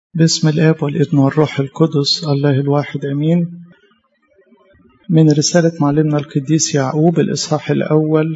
باسم الآب والابن والروح القدس الله الواحد أمين من رسالة معلمنا القديس يعقوب الإصحاح الأول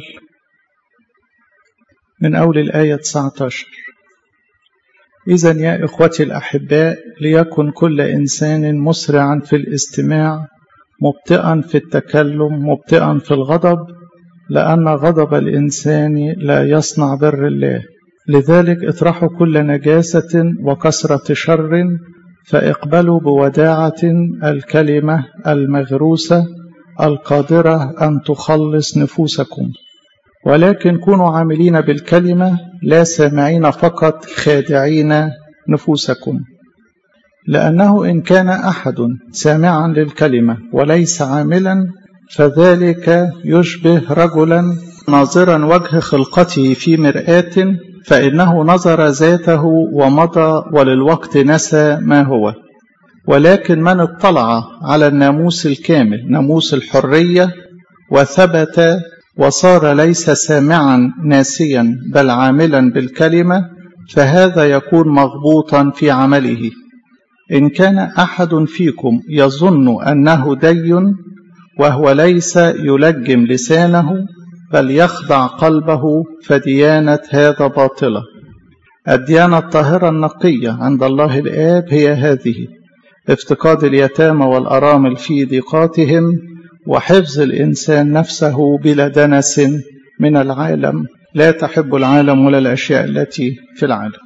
من أول الآية 19 إذا يا إخوتي الأحباء ليكن كل إنسان مسرعا في الاستماع مبطئا في التكلم مبطئا في الغضب لأن غضب الإنسان لا يصنع بر الله لذلك اطرحوا كل نجاسة وكسرة شر فاقبلوا بوداعة الكلمة المغروسة القادرة أن تخلص نفوسكم ولكن كونوا عاملين بالكلمة لا سامعين فقط خادعين نفوسكم لأنه إن كان أحد سامعا للكلمة وليس عاملا فذلك يشبه رجلا ناظرا وجه خلقته في مرآة فإنه نظر ذاته ومضى وللوقت نسى ما هو ولكن من اطلع على الناموس الكامل ناموس الحرية وثبت وصار ليس سامعا ناسيا بل عاملا بالكلمة فهذا يكون مغبوطا في عمله إن كان أحد فيكم يظن أنه دي وهو ليس يلجم لسانه بل يخضع قلبه فديانة هذا باطلة الديانة الطاهرة النقية عند الله الآب هي هذه افتقاد اليتامى والأرامل في ضيقاتهم وحفظ الإنسان نفسه بلا دنس من العالم لا تحب العالم ولا الأشياء التي في العالم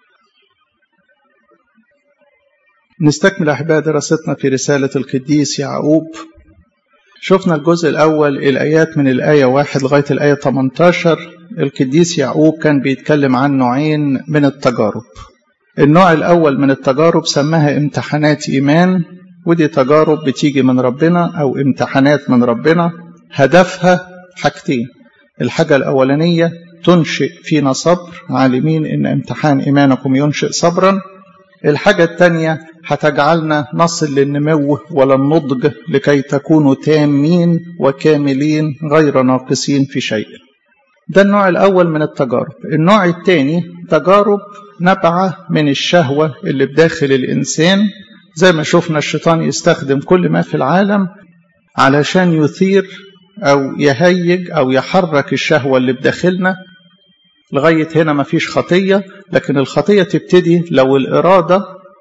نستكمل أحباء دراستنا في رسالة القديس يعقوب شفنا الجزء الأول الآيات من الآية واحد لغاية الآية 18 القديس يعقوب كان بيتكلم عن نوعين من التجارب النوع الأول من التجارب سماها امتحانات إيمان ودي تجارب بتيجي من ربنا أو امتحانات من ربنا هدفها حاجتين الحاجة الأولانية تنشئ فينا صبر عالمين إن امتحان إيمانكم ينشئ صبرا الحاجة الثانية هتجعلنا نصل للنمو ولا النضج لكي تكونوا تامين وكاملين غير ناقصين في شيء ده النوع الأول من التجارب النوع الثاني تجارب نبعة من الشهوة اللي بداخل الإنسان زي ما شفنا الشيطان يستخدم كل ما في العالم علشان يثير أو يهيج أو يحرك الشهوة اللي بداخلنا لغاية هنا ما فيش خطية لكن الخطية تبتدي لو الإرادة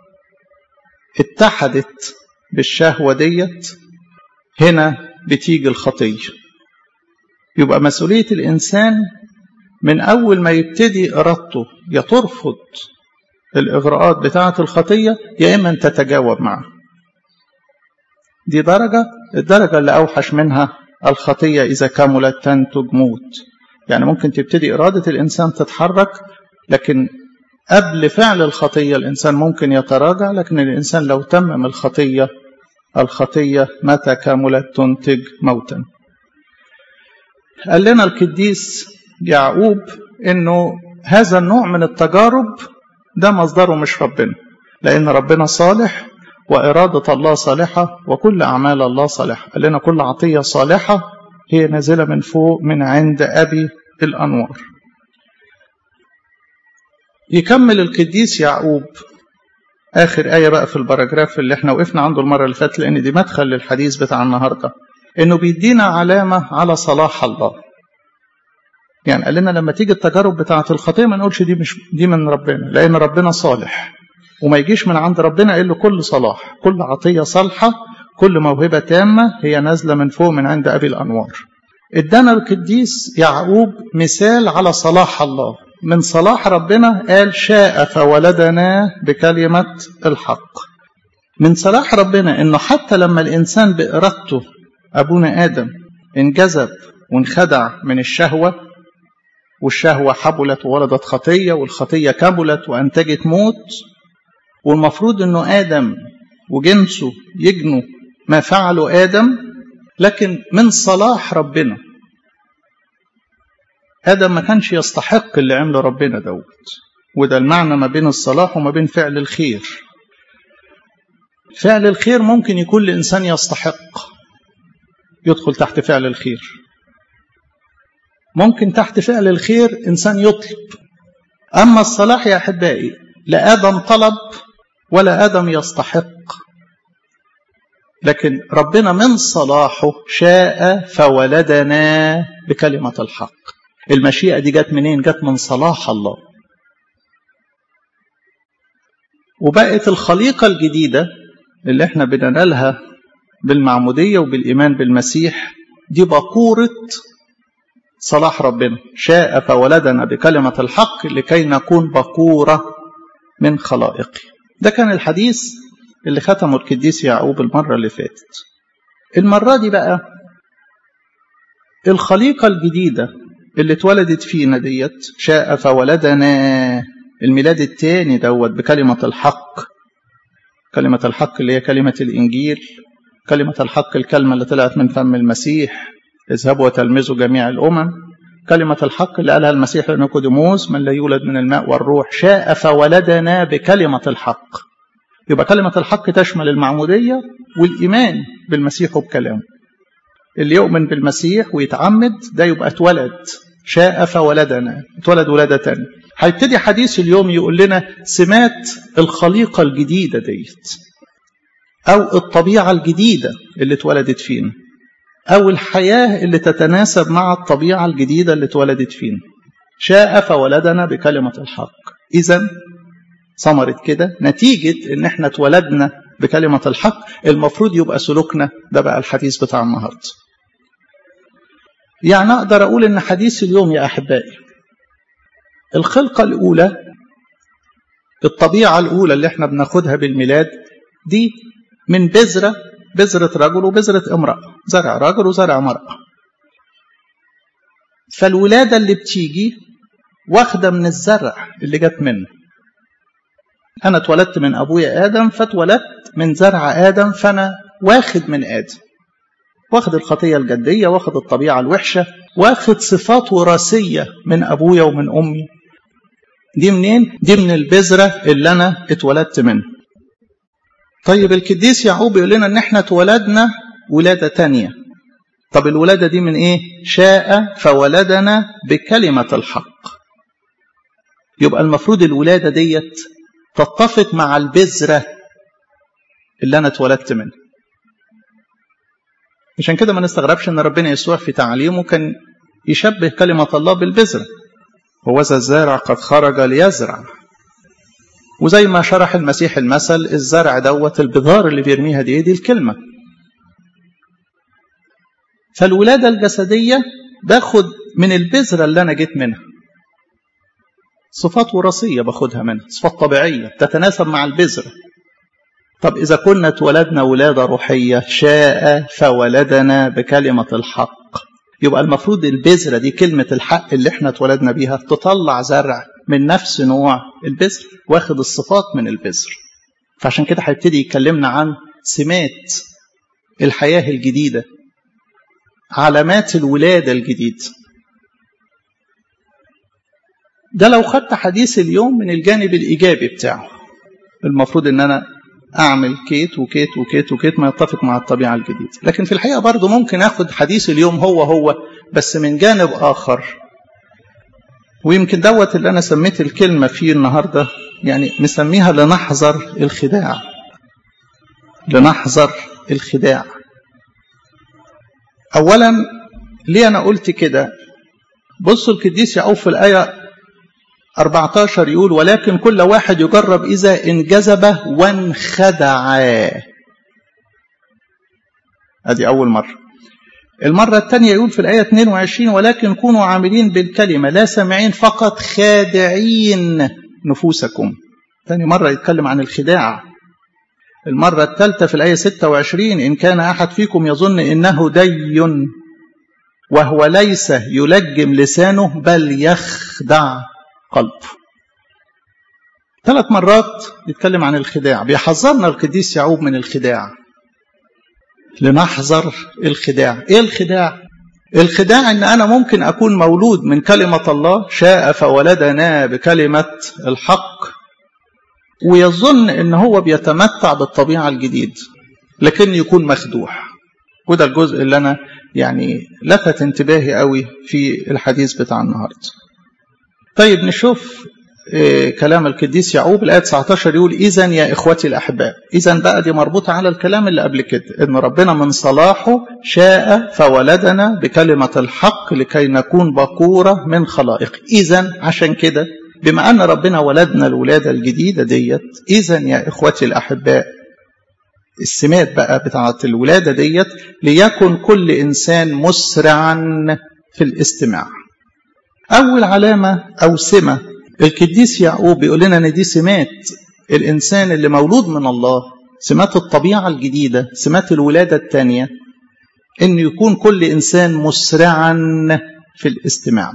اتحدت بالشهوة ديت هنا بتيجي الخطية يبقى مسؤولية الإنسان من أول ما يبتدي إرادته يا ترفض الإغراءات بتاعة الخطية يا إما أن تتجاوب معه دي درجة الدرجة اللي أوحش منها الخطية إذا كملت تنتج موت يعني ممكن تبتدي إرادة الإنسان تتحرك لكن قبل فعل الخطية الإنسان ممكن يتراجع لكن الإنسان لو تمم الخطية الخطية متى كملت تنتج موتا قال لنا القديس يعقوب إنه هذا النوع من التجارب ده مصدره مش ربنا لأن ربنا صالح وإرادة الله صالحة وكل أعمال الله صالحة قال لنا كل عطية صالحة هي نازلة من فوق من عند أبي الأنوار يكمل القديس يعقوب آخر آية بقى في الباراجراف اللي احنا وقفنا عنده المرة اللي فاتت لأن دي مدخل للحديث بتاع النهاردة إنه بيدينا علامة على صلاح الله يعني قال لنا لما تيجي التجارب بتاعة الخطية ما نقولش دي مش دي من ربنا لأن ربنا صالح وما يجيش من عند ربنا إلا كل صلاح كل عطية صالحة كل موهبة تامة هي نازلة من فوق من عند أبي الأنوار ادانا القديس يعقوب مثال على صلاح الله من صلاح ربنا قال شاء فولدنا بكلمة الحق من صلاح ربنا انه حتى لما الانسان بارادته ابونا ادم انجذب وانخدع من الشهوه والشهوه حبلت وولدت خطيه والخطيه كبلت وانتجت موت والمفروض انه ادم وجنسه يجنوا ما فعله ادم لكن من صلاح ربنا آدم ما كانش يستحق اللي عمله ربنا دوت وده المعنى ما بين الصلاح وما بين فعل الخير فعل الخير ممكن يكون لإنسان يستحق يدخل تحت فعل الخير ممكن تحت فعل الخير إنسان يطلب أما الصلاح يا أحبائي لا آدم طلب ولا آدم يستحق لكن ربنا من صلاحه شاء فولدنا بكلمة الحق المشيئة دي جت منين؟ جت من صلاح الله وبقت الخليقة الجديدة اللي احنا بننالها بالمعمودية وبالإيمان بالمسيح دي بقورة صلاح ربنا شاء فولدنا بكلمة الحق لكي نكون بقورة من خلائقه ده كان الحديث اللي ختمه القديس يعقوب المرة اللي فاتت المرة دي بقى الخليقة الجديدة اللي اتولدت فينا ديت شاء فولدنا الميلاد الثاني دوت بكلمة الحق كلمة الحق اللي هي كلمة الإنجيل كلمة الحق الكلمة اللي طلعت من فم المسيح اذهبوا وتلمذوا جميع الأمم كلمة الحق اللي قالها المسيح لنيقوديموس من لا يولد من الماء والروح شاء فولدنا بكلمة الحق يبقى كلمة الحق تشمل المعمودية والإيمان بالمسيح وبكلامه اللي يؤمن بالمسيح ويتعمد ده يبقى اتولد شاء فولدنا اتولد ولادة تانية هيبتدي حديث اليوم يقول لنا سمات الخليقة الجديدة ديت أو الطبيعة الجديدة اللي اتولدت فينا أو الحياة اللي تتناسب مع الطبيعة الجديدة اللي اتولدت فينا شاء فولدنا بكلمة الحق إذا ثمرت كده نتيجة إن إحنا اتولدنا بكلمة الحق المفروض يبقى سلوكنا ده بقى الحديث بتاع النهاردة يعني أقدر أقول إن حديث اليوم يا أحبائي الخلقة الأولى الطبيعة الأولى اللي إحنا بناخدها بالميلاد دي من بذرة بذرة رجل وبذرة امرأة زرع رجل وزرع امرأة فالولادة اللي بتيجي واخدة من الزرع اللي جت منه أنا اتولدت من أبويا آدم فاتولدت من زرع آدم فأنا واخد من آدم واخد الخطية الجدية واخد الطبيعة الوحشة واخد صفات وراثية من أبويا ومن أمي دي منين؟ دي من البذرة اللي أنا اتولدت منه طيب القديس يعقوب يقول لنا ان احنا اتولدنا ولادة تانية طب الولادة دي من ايه شاء فولدنا بكلمة الحق يبقى المفروض الولادة ديت تتفق مع البذرة اللي انا اتولدت منها عشان كده ما نستغربش ان ربنا يسوع في تعليمه كان يشبه كلمة الله بالبذرة هو ذا الزارع قد خرج ليزرع وزي ما شرح المسيح المثل الزرع دوت البذار اللي بيرميها دي دي الكلمة فالولادة الجسدية باخد من البذرة اللي أنا جيت منها صفات وراثية باخدها منها صفات طبيعية تتناسب مع البذرة طب إذا كنا اتولدنا ولادة روحية شاء فولدنا بكلمة الحق يبقى المفروض البذرة دي كلمة الحق اللي احنا اتولدنا بيها تطلع زرع من نفس نوع البذر واخد الصفات من البذر فعشان كده هيبتدي يكلمنا عن سمات الحياة الجديدة علامات الولادة الجديدة ده لو خدت حديث اليوم من الجانب الإيجابي بتاعه المفروض ان انا اعمل كيت وكيت وكيت وكيت ما يتفق مع الطبيعة الجديدة لكن في الحقيقة برضه ممكن اخد حديث اليوم هو هو بس من جانب اخر ويمكن دوت اللي انا سميت الكلمة فيه النهاردة يعني مسميها لنحذر الخداع لنحذر الخداع اولا ليه انا قلت كده بصوا القديس يعقوب في الايه 14 يقول ولكن كل واحد يجرب إذا انجذب وانخدع ادي أول مرة المرة الثانية يقول في الآية 22 ولكن كونوا عاملين بالكلمة لا سامعين فقط خادعين نفوسكم ثاني مرة يتكلم عن الخداع المرة الثالثة في الآية 26 إن كان أحد فيكم يظن إنه دي وهو ليس يلجم لسانه بل يخدع قلب ثلاث مرات يتكلم عن الخداع بيحذرنا القديس يعقوب من الخداع لنحذر الخداع ايه الخداع الخداع ان انا ممكن اكون مولود من كلمة الله شاء فولدنا بكلمة الحق ويظن ان هو بيتمتع بالطبيعة الجديد لكن يكون مخدوع وده الجزء اللي انا يعني لفت انتباهي قوي في الحديث بتاع النهارده طيب نشوف كلام القديس يعقوب الآية 19 يقول إذا يا إخوتي الأحباء إذا بقى دي مربوطة على الكلام اللي قبل كده إن ربنا من صلاحه شاء فولدنا بكلمة الحق لكي نكون بقورة من خلائق إذا عشان كده بما أن ربنا ولدنا الولادة الجديدة ديت إذا يا إخوتي الأحباء السمات بقى بتاعة الولادة ديت ليكن كل إنسان مسرعا في الاستماع أول علامة أو سمة القديس يعقوب بيقول لنا ان دي سمات الانسان اللي مولود من الله سمات الطبيعه الجديده سمات الولاده الثانيه ان يكون كل انسان مسرعا في الاستماع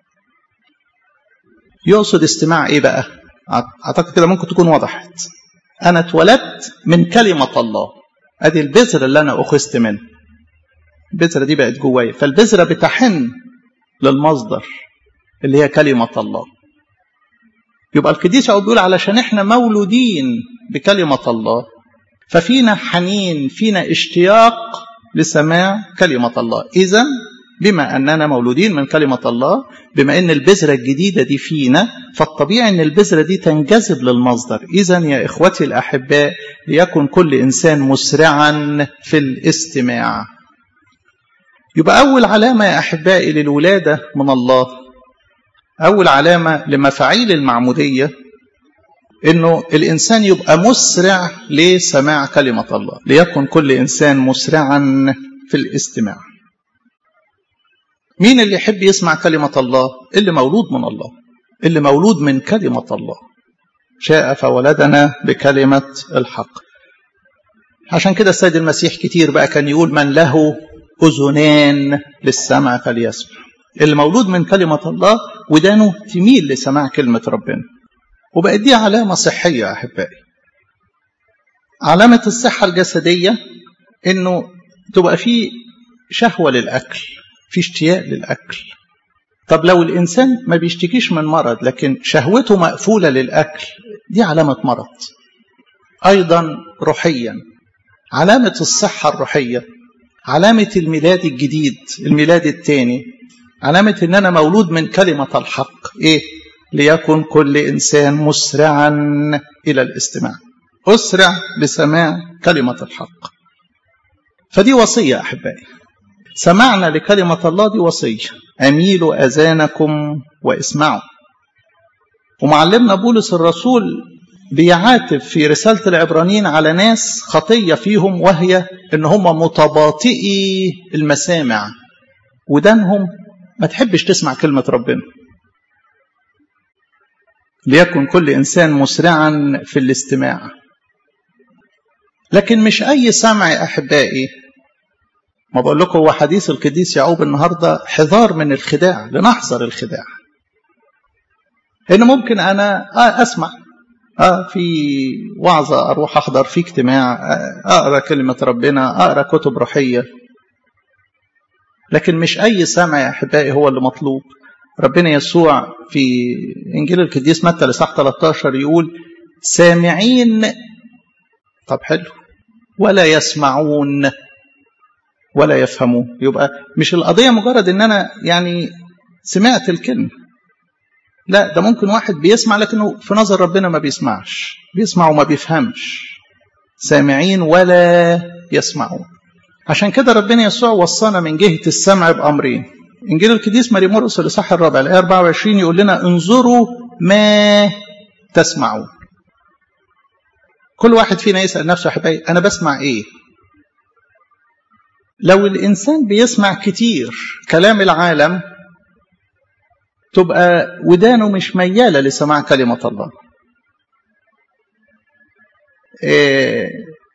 يقصد استماع ايه بقى اعتقد كده ممكن تكون وضحت انا اتولدت من كلمه الله ادي البذره اللي انا اخذت منه البذره دي بقت جوايا فالبذره بتحن للمصدر اللي هي كلمه الله يبقى القديس يعقوب بيقول علشان احنا مولودين بكلمة الله ففينا حنين فينا اشتياق لسماع كلمة الله إذا بما أننا مولودين من كلمة الله بما أن البذرة الجديدة دي فينا فالطبيعي أن البذرة دي تنجذب للمصدر إذا يا إخوتي الأحباء ليكن كل إنسان مسرعا في الاستماع يبقى أول علامة يا أحبائي للولادة من الله أول علامة لمفاعيل المعمودية إنه الإنسان يبقى مسرع لسماع كلمة الله ليكن كل إنسان مسرعا في الاستماع مين اللي يحب يسمع كلمة الله اللي مولود من الله اللي مولود من كلمة الله شاء فولدنا بكلمة الحق عشان كده السيد المسيح كتير بقى كان يقول من له أذنان للسمع فليسمع اللي مولود من كلمة الله ودانه تميل لسماع كلمة ربنا وبقت دي علامة صحية يا أحبائي علامة الصحة الجسدية إنه تبقى في شهوة للأكل في اشتياق للأكل طب لو الإنسان ما بيشتكيش من مرض لكن شهوته مقفولة للأكل دي علامة مرض أيضا روحيا علامة الصحة الروحية علامة الميلاد الجديد الميلاد الثاني علامة إن أنا مولود من كلمة الحق إيه؟ ليكن كل إنسان مسرعا إلى الاستماع أسرع لسماع كلمة الحق فدي وصية أحبائي سمعنا لكلمة الله دي وصية أميلوا أذانكم واسمعوا ومعلمنا بولس الرسول بيعاتب في رسالة العبرانيين على ناس خطية فيهم وهي إن هم متباطئي المسامع ودانهم ما تحبش تسمع كلمة ربنا ليكن كل إنسان مسرعا في الاستماع لكن مش أي سمع يا أحبائي ما بقول لكم هو حديث القديس يعقوب النهاردة حذار من الخداع لنحذر الخداع إن ممكن أنا أسمع آه في وعظة أروح أحضر في اجتماع أقرأ كلمة ربنا أقرأ كتب روحية لكن مش أي سمع يا أحبائي هو اللي مطلوب ربنا يسوع في إنجيل القديس متى لصح 13 يقول سامعين طب حلو ولا يسمعون ولا يفهمون يبقى مش القضية مجرد إن أنا يعني سمعت الكلمة لا ده ممكن واحد بيسمع لكنه في نظر ربنا ما بيسمعش بيسمع وما بيفهمش سامعين ولا يسمعون عشان كده ربنا يسوع وصانا من جهة السمع بأمرين إنجيل القديس ماري مرقس الإصحاح الرابع الآية 24 يقول لنا انظروا ما تسمعون كل واحد فينا يسأل نفسه يا حبايبي أنا بسمع إيه؟ لو الإنسان بيسمع كتير كلام العالم تبقى ودانه مش ميالة لسماع كلمة الله إيه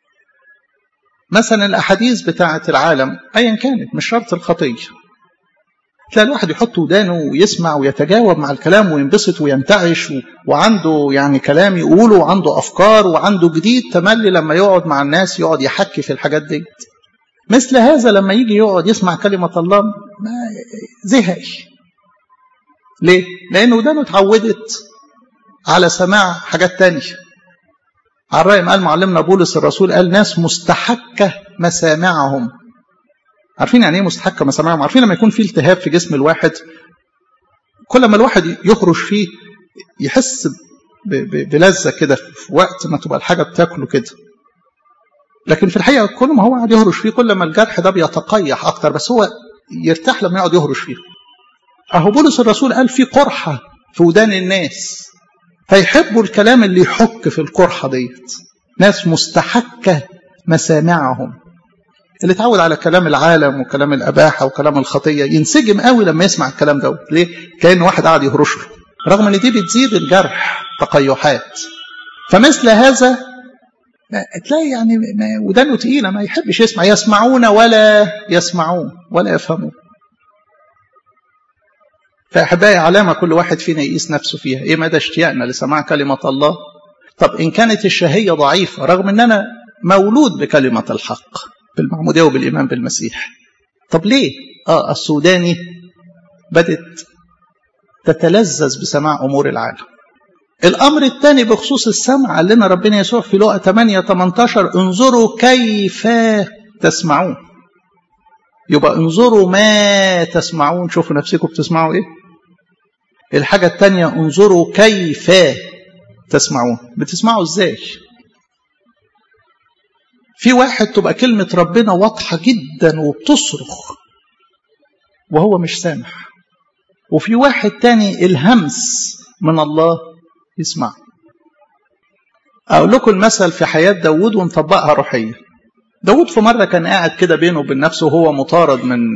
مثلا الأحاديث بتاعة العالم أيا كانت مش شرط الخطية تلاقي الواحد يحط ودانه ويسمع ويتجاوب مع الكلام وينبسط وينتعش وعنده يعني كلام يقوله وعنده أفكار وعنده جديد تملي لما يقعد مع الناس يقعد يحكي في الحاجات دي مثل هذا لما يجي يقعد يسمع كلمة الله ما زهق ليه؟ لأن ودانه اتعودت على سماع حاجات تانية على الرأي قال معلمنا بولس الرسول قال ناس مستحكة مسامعهم عارفين يعني ايه مستحكة مسامعهم عارفين لما يكون في التهاب في جسم الواحد كل ما الواحد يخرج فيه يحس بلذة كده في وقت ما تبقى الحاجة بتاكله كده لكن في الحقيقة كل ما هو قاعد يهرش فيه كل ما الجرح ده بيتقيح أكتر بس هو يرتاح لما يقعد يهرش فيه أهو بولس الرسول قال في قرحة في ودان الناس فيحبوا الكلام اللي يحك في القرحة ديت ناس مستحكة مسامعهم اللي اتعود على كلام العالم وكلام الأباحة وكلام الخطية ينسجم قوي لما يسمع الكلام دوت ليه؟ كأن واحد قاعد يهرش له رغم ان دي بتزيد الجرح تقيحات فمثل هذا تلاقي يعني ودانه تقيله ما يحبش يسمع يسمعون ولا يسمعون ولا يفهمون فأحبائي علامة كل واحد فينا يقيس نفسه فيها إيه مدى اشتياقنا لسماع كلمة الله طب إن كانت الشهية ضعيفة رغم أن أنا مولود بكلمة الحق بالمعمودية وبالإيمان بالمسيح طب ليه آه السوداني بدت تتلذذ بسماع أمور العالم الأمر الثاني بخصوص السمع قال لنا ربنا يسوع في لقا 8 18 انظروا كيف تسمعون يبقى انظروا ما تسمعون شوفوا نفسكم بتسمعوا ايه الحاجة الثانية انظروا كيف تسمعون بتسمعوا ازاي في واحد تبقى كلمة ربنا واضحة جدا وبتصرخ وهو مش سامع وفي واحد تاني الهمس من الله يسمع أقول لكم المثل في حياة داود ونطبقها روحيا داود في مرة كان قاعد كده بينه وبين نفسه وهو مطارد من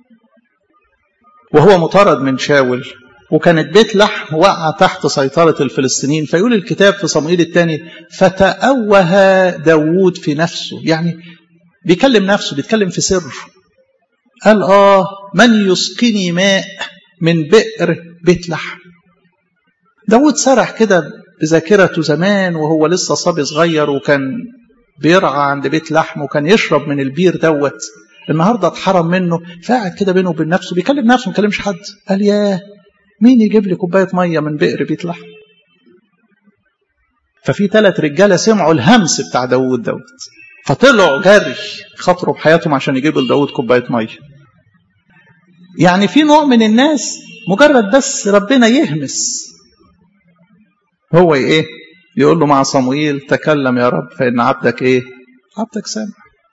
وهو مطارد من شاول وكانت بيت لحم وقع تحت سيطرة الفلسطينيين فيقول الكتاب في صموئيل الثاني فتأوه داود في نفسه يعني بيكلم نفسه بيتكلم في سر قال آه من يسقني ماء من بئر بيت لحم داود سرح كده بذاكرته زمان وهو لسه صبي صغير وكان بيرعى عند بيت لحم وكان يشرب من البير دوت النهارده اتحرم منه فقعد كده بينه وبين نفسه بيكلم نفسه ما بيكلمش حد قال ياه مين يجيب لي كوبايه ميه من بئر بيت لحم ففي ثلاث رجاله سمعوا الهمس بتاع داود دوت فطلعوا جري خاطروا بحياتهم عشان يجيبوا لداود كوبايه ميه يعني في نوع من الناس مجرد بس ربنا يهمس هو ايه يقول له مع صموئيل تكلم يا رب فإن عبدك ايه عبدك سامع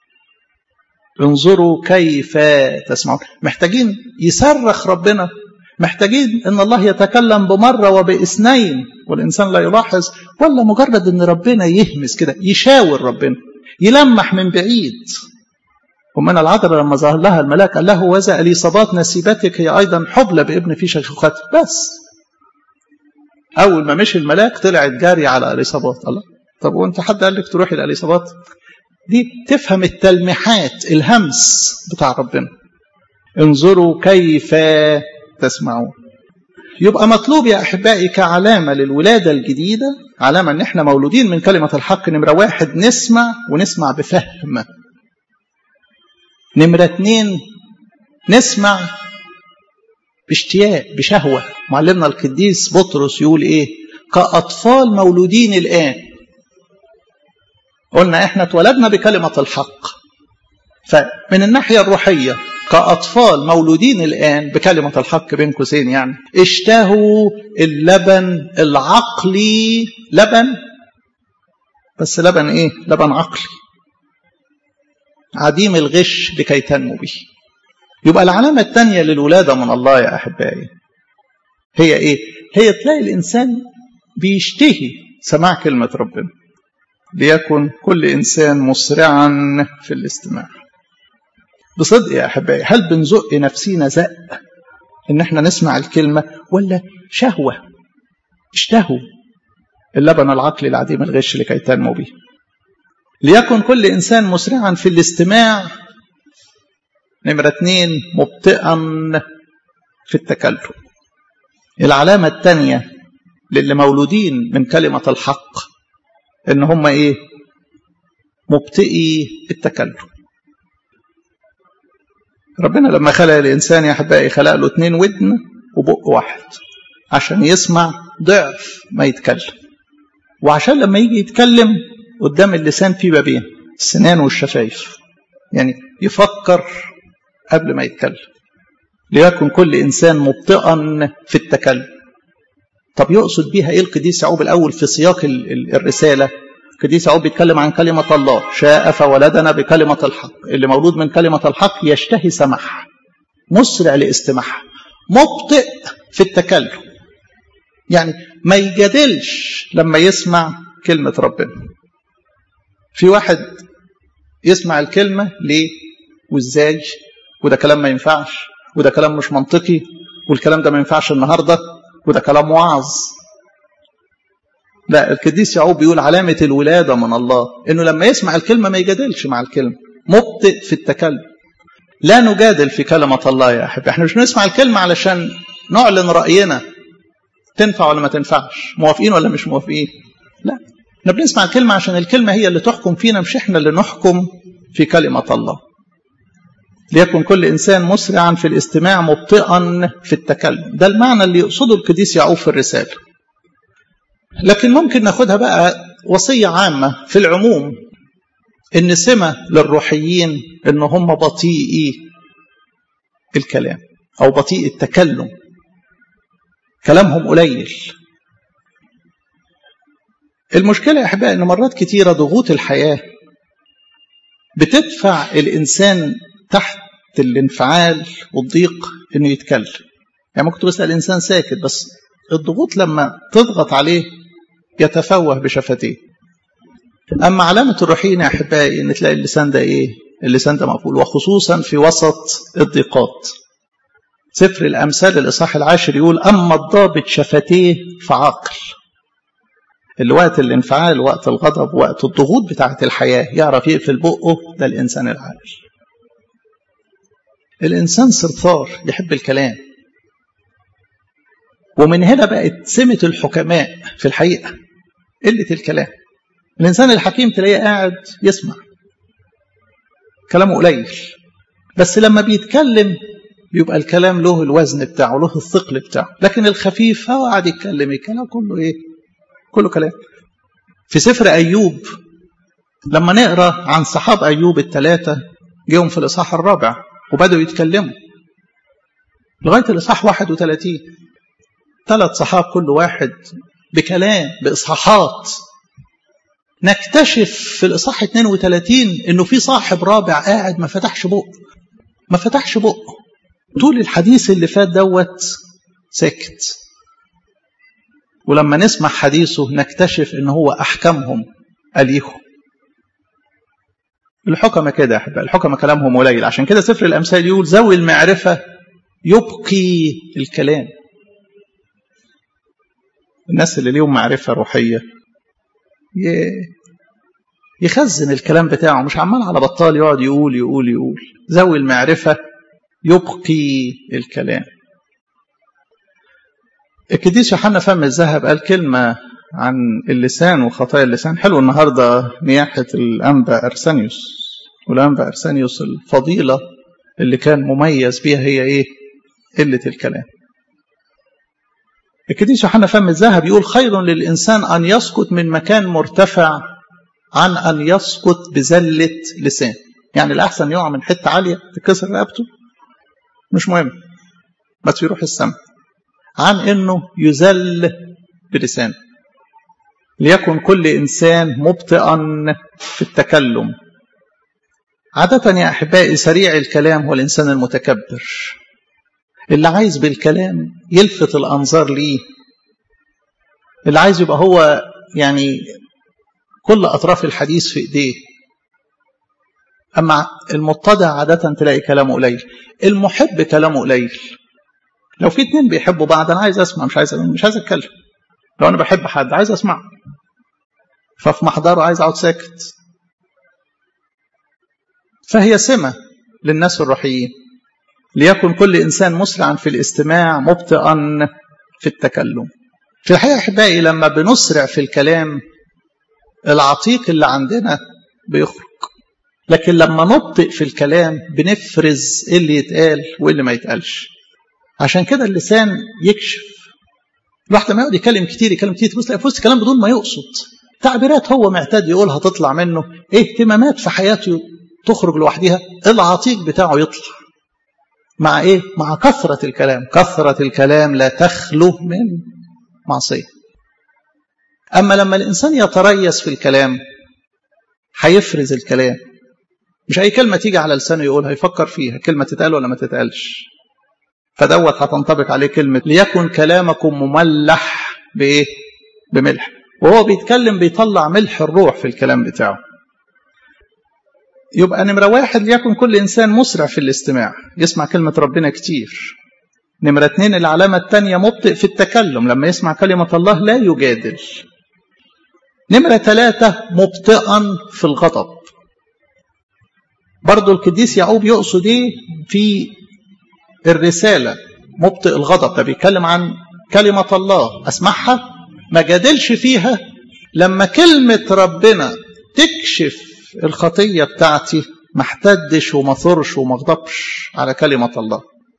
انظروا كيف تسمعون محتاجين يصرخ ربنا محتاجين ان الله يتكلم بمرة وباثنين والانسان لا يلاحظ ولا مجرد ان ربنا يهمس كده يشاور ربنا يلمح من بعيد ومن العذراء لما ظهر لها الملاك قال له وذا اليصابات نسيبتك هي ايضا حبلى بابن في شيخوختها بس اول ما مشي الملاك طلعت جاري على اليصابات الله طب وانت حد قال لك تروحي لاليصابات دي تفهم التلميحات الهمس بتاع ربنا انظروا كيف تسمعون يبقى مطلوب يا احبائي كعلامه للولاده الجديده علامه ان احنا مولودين من كلمه الحق نمره واحد نسمع ونسمع بفهم نمره اتنين نسمع باشتياق بشهوة معلمنا القديس بطرس يقول ايه كأطفال مولودين الآن قلنا احنا اتولدنا بكلمة الحق فمن الناحية الروحية كأطفال مولودين الآن بكلمة الحق بين قوسين يعني اشتهوا اللبن العقلي لبن بس لبن ايه لبن عقلي عديم الغش لكي تنمو به يبقى العلامة الثانية للولادة من الله يا أحبائي هي إيه؟ هي تلاقي الإنسان بيشتهي سماع كلمة ربنا ليكن كل إنسان مسرعا في الاستماع بصدق يا أحبائي هل بنزق نفسينا زق إن احنا نسمع الكلمة ولا شهوة اشتهوا اللبن العقلي العديم الغش لكي تنمو به ليكن كل إنسان مسرعا في الاستماع نمرة اتنين مبطئا في التكلم العلامة الثانية للي مولودين من كلمة الحق ان هم ايه مبطئي التكلم ربنا لما خلق الانسان يا احبائي خلق له اتنين ودن وبق واحد عشان يسمع ضعف ما يتكلم وعشان لما يجي يتكلم قدام اللسان في بابين السنان والشفايف يعني يفكر قبل ما يتكلم ليكن كل إنسان مبطئا في التكلم طب يقصد بيها ايه القديس يعقوب الاول في سياق ال ال الرساله القديس يعقوب بيتكلم عن كلمه الله شاء فولدنا بكلمه الحق اللي مولود من كلمه الحق يشتهي سماحها مسرع لاستماعها مبطئ في التكلم يعني ما يجادلش لما يسمع كلمه ربنا في واحد يسمع الكلمه ليه وازاي وده كلام ما ينفعش وده كلام مش منطقي والكلام ده ما ينفعش النهارده وده كلام وعظ لا القديس يعقوب بيقول علامة الولادة من الله انه لما يسمع الكلمة ما يجادلش مع الكلمة مبطئ في التكلم لا نجادل في كلمة الله يا أحب احنا مش بنسمع الكلمة علشان نعلن رأينا تنفع ولا ما تنفعش موافقين ولا مش موافقين لا احنا بنسمع الكلمة عشان الكلمة هي اللي تحكم فينا مش احنا اللي نحكم في كلمة الله ليكن كل إنسان مسرعا في الاستماع مبطئا في التكلم ده المعنى اللي يقصده القديس يعقوب في الرسالة لكن ممكن ناخدها بقى وصية عامة في العموم إن سمة للروحيين إن هم بطيئي الكلام أو بطيء التكلم كلامهم قليل المشكلة يا أحبائي إن مرات كتيرة ضغوط الحياة بتدفع الإنسان تحت الانفعال والضيق إنه يتكلم يعني ممكن تبص الإنسان ساكت بس الضغوط لما تضغط عليه يتفوه بشفتيه أما علامة الروحيين يا أحبائي إن تلاقي اللسان ده إيه اللسان ده مقفول وخصوصا في وسط الضيقات سفر الأمثال الإصحاح العاشر يقول أما الضابط شفتيه فعاقل اللي وقت الانفعال وقت الغضب وقت الضغوط بتاعة الحياة يعرف يقفل بقه ده الإنسان العاقل الإنسان صرصار يحب الكلام ومن هنا بقت سمة الحكماء في الحقيقة قلة الكلام الإنسان الحكيم تلاقيه قاعد يسمع كلامه قليل بس لما بيتكلم بيبقى الكلام له الوزن بتاعه له الثقل بتاعه لكن الخفيف هو قاعد يتكلم الكلام كله ايه كله كلام في سفر أيوب لما نقرا عن صحاب أيوب الثلاثة جيهم في الإصحاح الرابع وبدأوا يتكلموا لغاية الإصحاح 31 ثلاث صحاب كل واحد بكلام بإصحاحات نكتشف في الإصحاح 32 إنه في صاحب رابع قاعد ما فتحش بقه ما فتحش بقه طول الحديث اللي فات دوت ساكت ولما نسمع حديثه نكتشف إن هو أحكمهم أليهم الحكمة كده يا أحبائي الحكمة كلامهم قليل عشان كده سفر الأمثال يقول ذوي المعرفة يبقي الكلام الناس اللي ليهم معرفة روحية يخزن الكلام بتاعه مش عمال على بطال يقعد يقول يقول يقول ذوي المعرفة يبقي الكلام القديس يوحنا فم الذهب قال كلمة عن اللسان وخطايا اللسان حلو النهاردة نياحة الأنبا أرسانيوس والأنبا أرسانيوس الفضيلة اللي كان مميز بيها هي إيه قلة الكلام القديس يوحنا فم الذهب يقول خير للإنسان أن يسقط من مكان مرتفع عن أن يسقط بزلة لسان يعني الأحسن يقع من حتة عالية تكسر رقبته مش مهم بس يروح السماء عن أنه يزل بلسانه ليكن كل إنسان مبطئا في التكلم عادة يا أحبائي سريع الكلام هو الإنسان المتكبر اللي عايز بالكلام يلفت الأنظار ليه اللي عايز يبقى هو يعني كل أطراف الحديث في إيديه أما المتضع عادة تلاقي كلامه قليل المحب كلامه قليل لو في اتنين بيحبوا بعض أنا عايز أسمع مش عايز مش عايز أتكلم لو أنا بحب حد عايز أسمع ففي محضره عايز أقعد ساكت فهي سمة للناس الروحيين ليكن كل إنسان مسرعا في الاستماع مبطئا في التكلم في الحقيقة أحبائي لما بنسرع في الكلام العتيق اللي عندنا بيخرج لكن لما نبطئ في الكلام بنفرز ايه اللي يتقال وايه اللي ما يتقالش عشان كده اللسان يكشف الواحد ما يقعد يتكلم كتير يتكلم كتير تبص في وسط كلام بدون ما يقصد تعبيرات هو معتاد يقولها تطلع منه اهتمامات في حياته تخرج لوحدها العتيق بتاعه يطلع مع ايه مع كثرة الكلام كثرة الكلام لا تخلو من معصية أما لما الإنسان يتريث في الكلام هيفرز الكلام مش أي كلمة تيجي على لسانه يقولها يفكر فيها كلمة تتقال ولا ما تتقالش فدوت هتنطبق عليه كلمة ليكن كلامكم مملح بإيه؟ بملح وهو بيتكلم بيطلع ملح الروح في الكلام بتاعه يبقى نمرة واحد ليكن كل إنسان مسرع في الاستماع يسمع كلمة ربنا كتير نمرة اتنين العلامة التانية مبطئ في التكلم لما يسمع كلمة الله لا يجادل نمرة ثلاثة مبطئا في الغضب برضو القديس يعقوب يقصد ايه في الرسالة مبطئ الغضب ده بيتكلم عن كلمة الله أسمعها ما جادلش فيها لما كلمة ربنا تكشف الخطية بتاعتي ما احتدش وما ثرش وما اغضبش على كلمة الله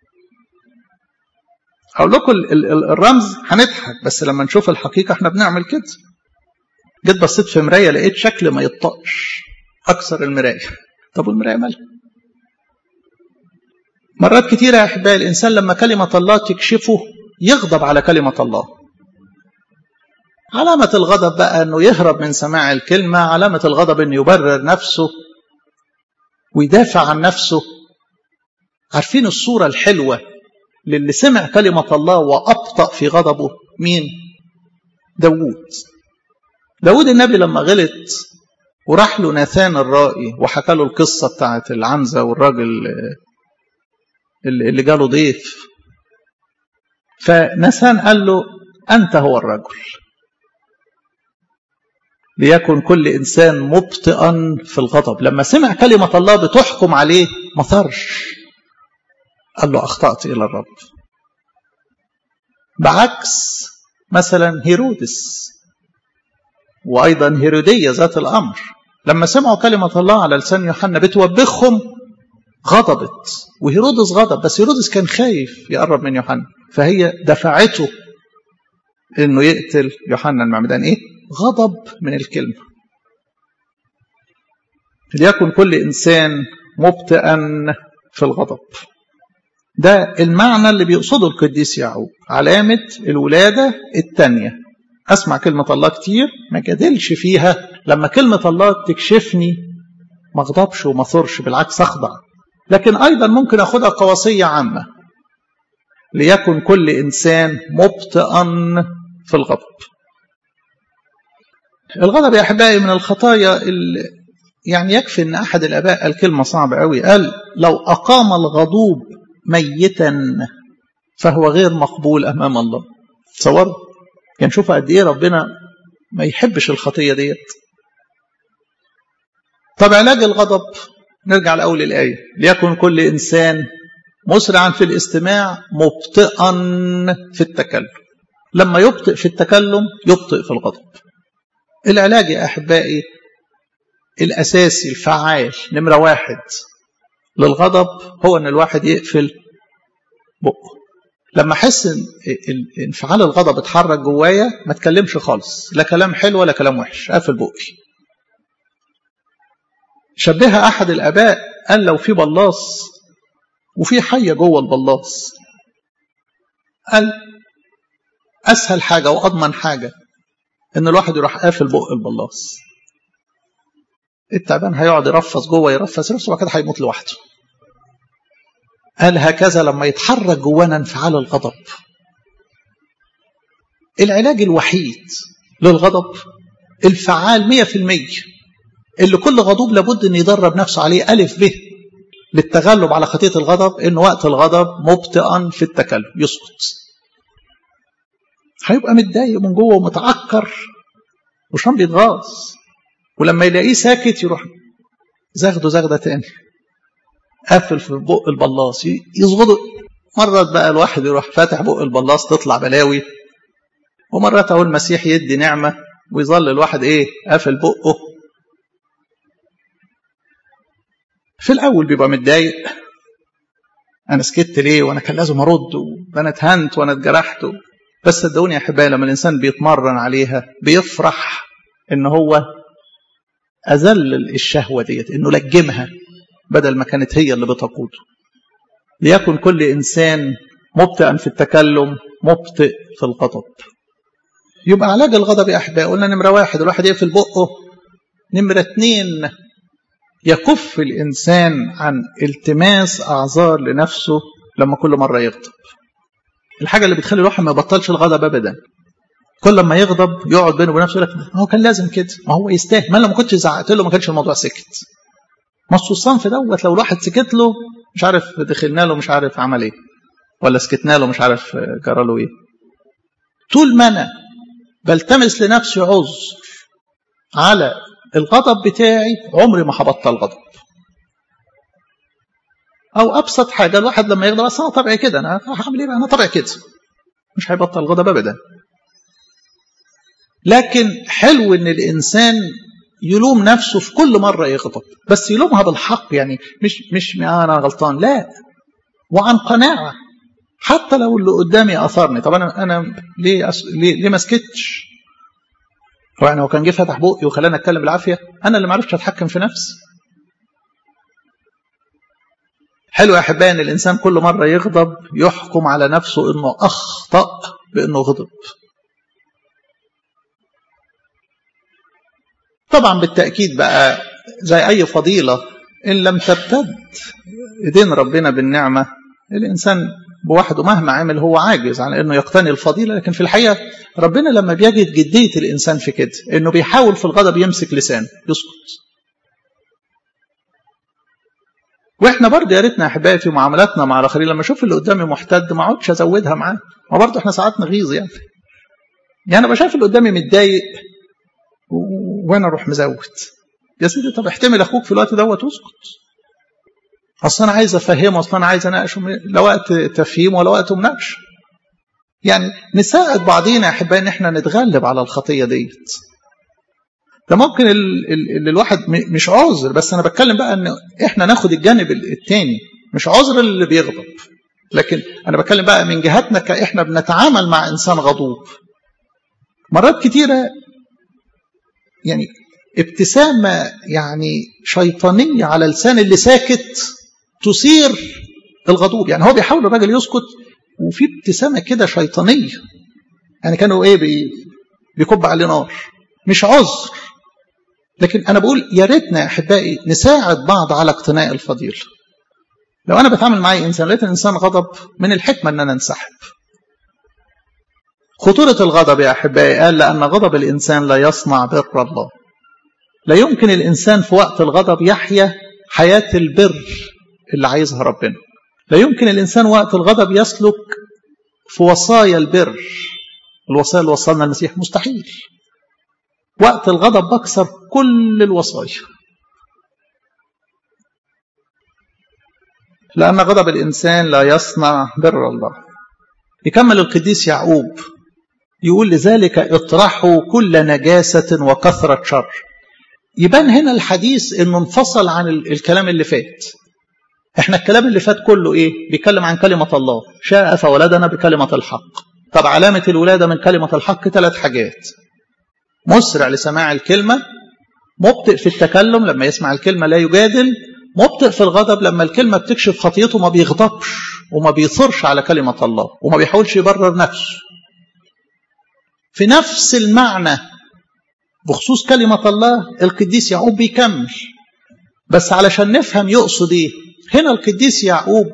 هقول لكم الرمز هنضحك بس لما نشوف الحقيقة احنا بنعمل كده جيت بصيت في مراية لقيت شكل ما يطقش أكثر المراية طب والمراية مالها مرات كتيرة يا أحبائي الإنسان لما كلمة الله تكشفه يغضب على كلمة الله علامة الغضب بقى أنه يهرب من سماع الكلمة علامة الغضب أنه يبرر نفسه ويدافع عن نفسه عارفين الصورة الحلوة للي سمع كلمة الله وأبطأ في غضبه مين؟ داوود داود النبي لما غلط وراح له ناثان الرائي وحكى له القصة بتاعت العنزة والراجل اللي جاله ضيف فناثان قال له أنت هو الرجل ليكن كل إنسان مبطئا في الغضب لما سمع كلمة الله بتحكم عليه ما ثرش قال له أخطأت إلى الرب بعكس مثلا هيرودس وأيضا هيرودية ذات الأمر لما سمعوا كلمة الله على لسان يوحنا بتوبخهم غضبت وهيرودس غضب بس هيرودس كان خايف يقرب من يوحنا فهي دفعته انه يقتل يوحنا المعمدان ايه غضب من الكلمة ليكن كل إنسان مبتئا في الغضب ده المعنى اللي بيقصده القديس يعقوب علامة الولادة الثانية أسمع كلمة الله كتير ما جادلش فيها لما كلمة الله تكشفني ما اغضبش وما ثرش بالعكس أخضع لكن أيضا ممكن أخدها قواسية عامة ليكن كل إنسان مبطئا في الغضب الغضب يا أحبائي من الخطايا اللي يعني يكفي أن أحد الآباء قال كلمة صعبة قوي قال لو أقام الغضوب ميتا فهو غير مقبول أمام الله تصور يعني شوف قد إيه ربنا ما يحبش الخطية ديت طب علاج الغضب نرجع لأول الآية ليكن كل إنسان مسرعا في الاستماع مبطئا في التكلم لما يبطئ في التكلم يبطئ في الغضب العلاج يا أحبائي الأساسي الفعال نمرة واحد للغضب هو أن الواحد يقفل بقه لما أحس إن انفعال الغضب اتحرك جوايا ما اتكلمش خالص لا كلام حلو ولا كلام وحش أقفل بقي شبهها أحد الآباء قال لو في بلاص وفي حية جوه البلاص قال أسهل حاجة وأضمن حاجة إن الواحد يروح قافل بق البلاص التعبان هيقعد يرفص جوه يرفص نفسه وبعد كده هيموت لوحده قال هكذا لما يتحرك جوانا انفعال الغضب العلاج الوحيد للغضب الفعال مية في المية اللي كل غضوب لابد ان يدرب نفسه عليه ألف به للتغلب على خطية الغضب إن وقت الغضب مبطئا في التكلم يسكت هيبقى متضايق من جوه ومتعكر وشان بيتغاظ ولما يلاقيه ساكت يروح زاخده زاخده تاني قافل في بق البلاص يصغده مرات بقى الواحد يروح فاتح بق البلاص تطلع بلاوي ومرات اهو المسيح يدي نعمه ويظل الواحد ايه قافل بقه في الاول بيبقى متضايق انا سكت ليه وانا كان لازم ارد وانا اتهنت وانا اتجرحت بس صدقوني يا احبائي لما الانسان بيتمرن عليها بيفرح ان هو اذلل الشهوه ديت انه لجمها بدل ما كانت هي اللي بتقوده ليكن كل انسان مبطئا في التكلم مبطئ في الغضب يبقى علاج الغضب يا أحبائي قلنا نمرة واحد الواحد يقفل بقه نمرة اتنين يكف الإنسان عن التماس أعذار لنفسه لما كل مرة يغضب الحاجة اللي بتخلي الواحد ما يبطلش الغضب أبدا كل ما يغضب يقعد بينه وبين نفسه يقول لك ما هو كان لازم كده ما هو يستاهل ما لو ما كنتش زعقت له ما كانش الموضوع سكت ما الصنف دوت لو الواحد سكت له مش عارف دخلنا له مش عارف عمل ايه ولا سكتنا له مش عارف جرى له ايه طول ما انا بلتمس لنفسي عذر على الغضب بتاعي عمري ما هبطل غضب او ابسط حاجه الواحد لما يغضب اصل انا طبيعي كده انا هعمل ايه انا طبيعي كده مش هيبطل غضب ابدا لكن حلو ان الانسان يلوم نفسه في كل مره يغضب بس يلومها بالحق يعني مش مش انا غلطان لا وعن قناعه حتى لو اللي قدامي اثرني طب انا انا ليه أس... ليه, ليه ما سكتش هو انا وكان جه فتح بقي وخلاني اتكلم بالعافيه انا اللي ما عرفتش اتحكم في نفسي حلو يا احبائي ان الانسان كل مره يغضب يحكم على نفسه انه اخطا بانه غضب طبعا بالتاكيد بقى زي اي فضيله ان لم تبتد ايدين ربنا بالنعمه الانسان بوحده مهما عمل هو عاجز على انه يقتني الفضيله لكن في الحقيقه ربنا لما بيجد جديه الانسان في كده انه بيحاول في الغضب يمسك لسانه يسكت واحنا برضه يا ريتنا يا احبائي في معاملاتنا مع الاخرين لما اشوف اللي قدامي محتد ما اقعدش ازودها معاه ما برضه احنا ساعات نغيظ يعني يعني انا بشايف اللي قدامي متضايق وانا اروح مزود يا سيدي طب احتمل اخوك في الوقت دوت واسكت اصل انا عايز افهمه اصل انا عايز اناقشه لا وقت تفهيم ولا وقت مناقشه يعني نساعد بعضينا يا احبائي ان احنا نتغلب على الخطيه ديت ده ممكن اللي الواحد مش عذر بس انا بتكلم بقى ان احنا ناخد الجانب الثاني مش عذر اللي بيغضب لكن انا بتكلم بقى من جهتنا كاحنا بنتعامل مع انسان غضوب مرات كتيره يعني ابتسامه يعني شيطانيه على لسان اللي ساكت تثير الغضوب يعني هو بيحاول الراجل يسكت وفي ابتسامه كده شيطانيه يعني كانوا ايه بي بيكب عليه نار مش عذر لكن انا بقول يا ريتنا يا احبائي نساعد بعض على اقتناء الفضيله لو انا بتعامل مع انسان لقيت الانسان غضب من الحكمه ان انا انسحب خطوره الغضب يا احبائي قال لان غضب الانسان لا يصنع بر الله لا يمكن الانسان في وقت الغضب يحيا حياه البر اللي عايزها ربنا لا يمكن الإنسان وقت الغضب يسلك في وصايا البر الوصايا اللي وصلنا المسيح مستحيل وقت الغضب بكسر كل الوصايا لأن غضب الإنسان لا يصنع بر الله يكمل القديس يعقوب يقول لذلك اطرحوا كل نجاسة وكثرة شر يبان هنا الحديث انه انفصل عن الكلام اللي فات احنا الكلام اللي فات كله ايه بيتكلم عن كلمة الله شاء فولدنا بكلمة الحق طب علامة الولادة من كلمة الحق ثلاث حاجات مسرع لسماع الكلمة مبطئ في التكلم لما يسمع الكلمة لا يجادل مبطئ في الغضب لما الكلمة بتكشف خطيته ما بيغضبش وما بيصرش على كلمة الله وما بيحاولش يبرر نفسه في نفس المعنى بخصوص كلمة الله القديس يعقوب بيكمل بس علشان نفهم يقصد ايه هنا القديس يعقوب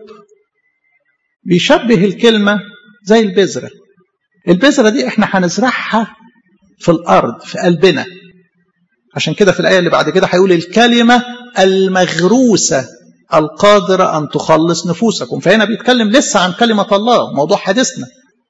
بيشبه الكلمة زي البذرة البذرة دي احنا هنزرعها في الأرض في قلبنا عشان كده في الآية اللي بعد كده هيقول الكلمة المغروسة القادرة أن تخلص نفوسكم فهنا بيتكلم لسه عن كلمة الله موضوع حديثنا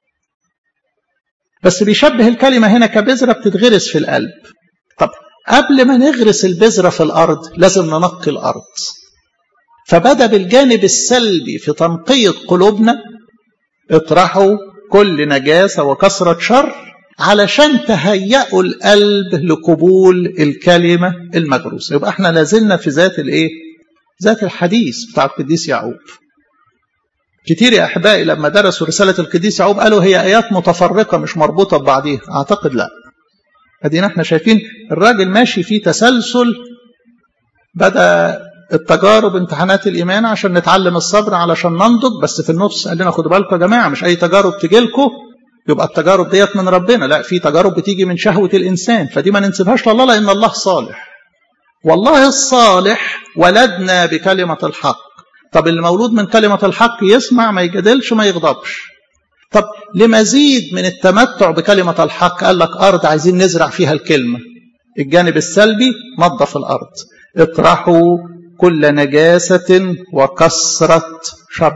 بس بيشبه الكلمة هنا كبذرة بتتغرس في القلب طب قبل ما نغرس البذرة في الأرض لازم ننقي الأرض فبدأ بالجانب السلبي في تنقية قلوبنا اطرحوا كل نجاسة وكثرة شر علشان تهيئوا القلب لقبول الكلمة المغروسة يبقى احنا لازلنا في ذات الايه ذات الحديث بتاع القديس يعقوب كتير يا احبائي لما درسوا رسالة القديس يعقوب قالوا هي ايات متفرقة مش مربوطة ببعضيها اعتقد لا ادينا احنا شايفين الراجل ماشي في تسلسل بدأ التجارب امتحانات الايمان عشان نتعلم الصبر علشان ننضج بس في النص قال لنا خدوا بالكم يا جماعه مش اي تجارب تجي لكم يبقى التجارب ديت من ربنا لا في تجارب بتيجي من شهوة الإنسان فدي ما ننسبهاش لله لأن الله صالح والله الصالح ولدنا بكلمة الحق طب اللي مولود من كلمة الحق يسمع ما يجادلش ما يغضبش طب لمزيد من التمتع بكلمة الحق قال لك أرض عايزين نزرع فيها الكلمة الجانب السلبي نظف الأرض اطرحوا كل نجاسة وكسرة شر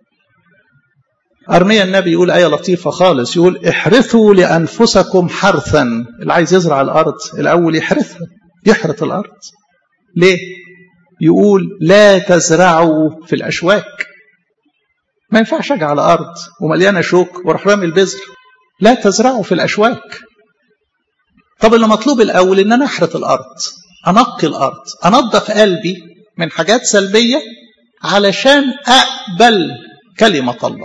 أرميا النبي يقول آية لطيفة خالص يقول احرثوا لأنفسكم حرثا اللي عايز يزرع الأرض الأول يحرثها يحرث الأرض ليه؟ يقول لا تزرعوا في الأشواك ما ينفعش أجي على أرض ومليانة شوك واروح رامي البذر لا تزرعوا في الأشواك طب اللي مطلوب الأول إن أنا أحرث الأرض أنقي الأرض أنظف قلبي من حاجات سلبية علشان أقبل كلمة الله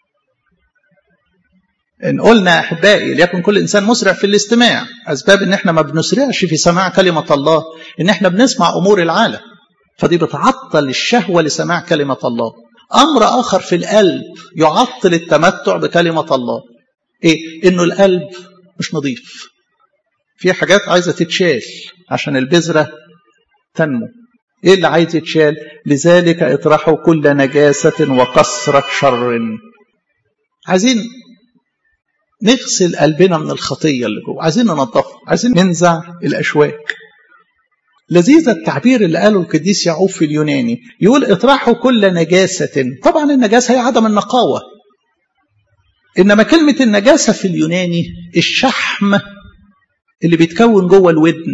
إن قلنا أحبائي ليكن كل إنسان مسرع في الاستماع أسباب إن إحنا ما بنسرعش في سماع كلمة الله إن إحنا بنسمع أمور العالم فدي بتعطل الشهوة لسماع كلمة الله أمر آخر في القلب يعطل التمتع بكلمة الله إيه؟ إنه القلب مش نظيف في حاجات عايزة تتشال عشان البذرة تنمو إيه اللي عايز يتشال لذلك اطرحوا كل نجاسة وكسرة شر عايزين نغسل قلبنا من الخطية اللي جوه عايزين ننظفه عايزين ننزع الأشواك لذيذ التعبير اللي قاله القديس يعقوب في اليوناني يقول اطرحوا كل نجاسة طبعا النجاسة هي عدم النقاوة إنما كلمة النجاسة في اليوناني الشحم اللي بيتكون جوه الودن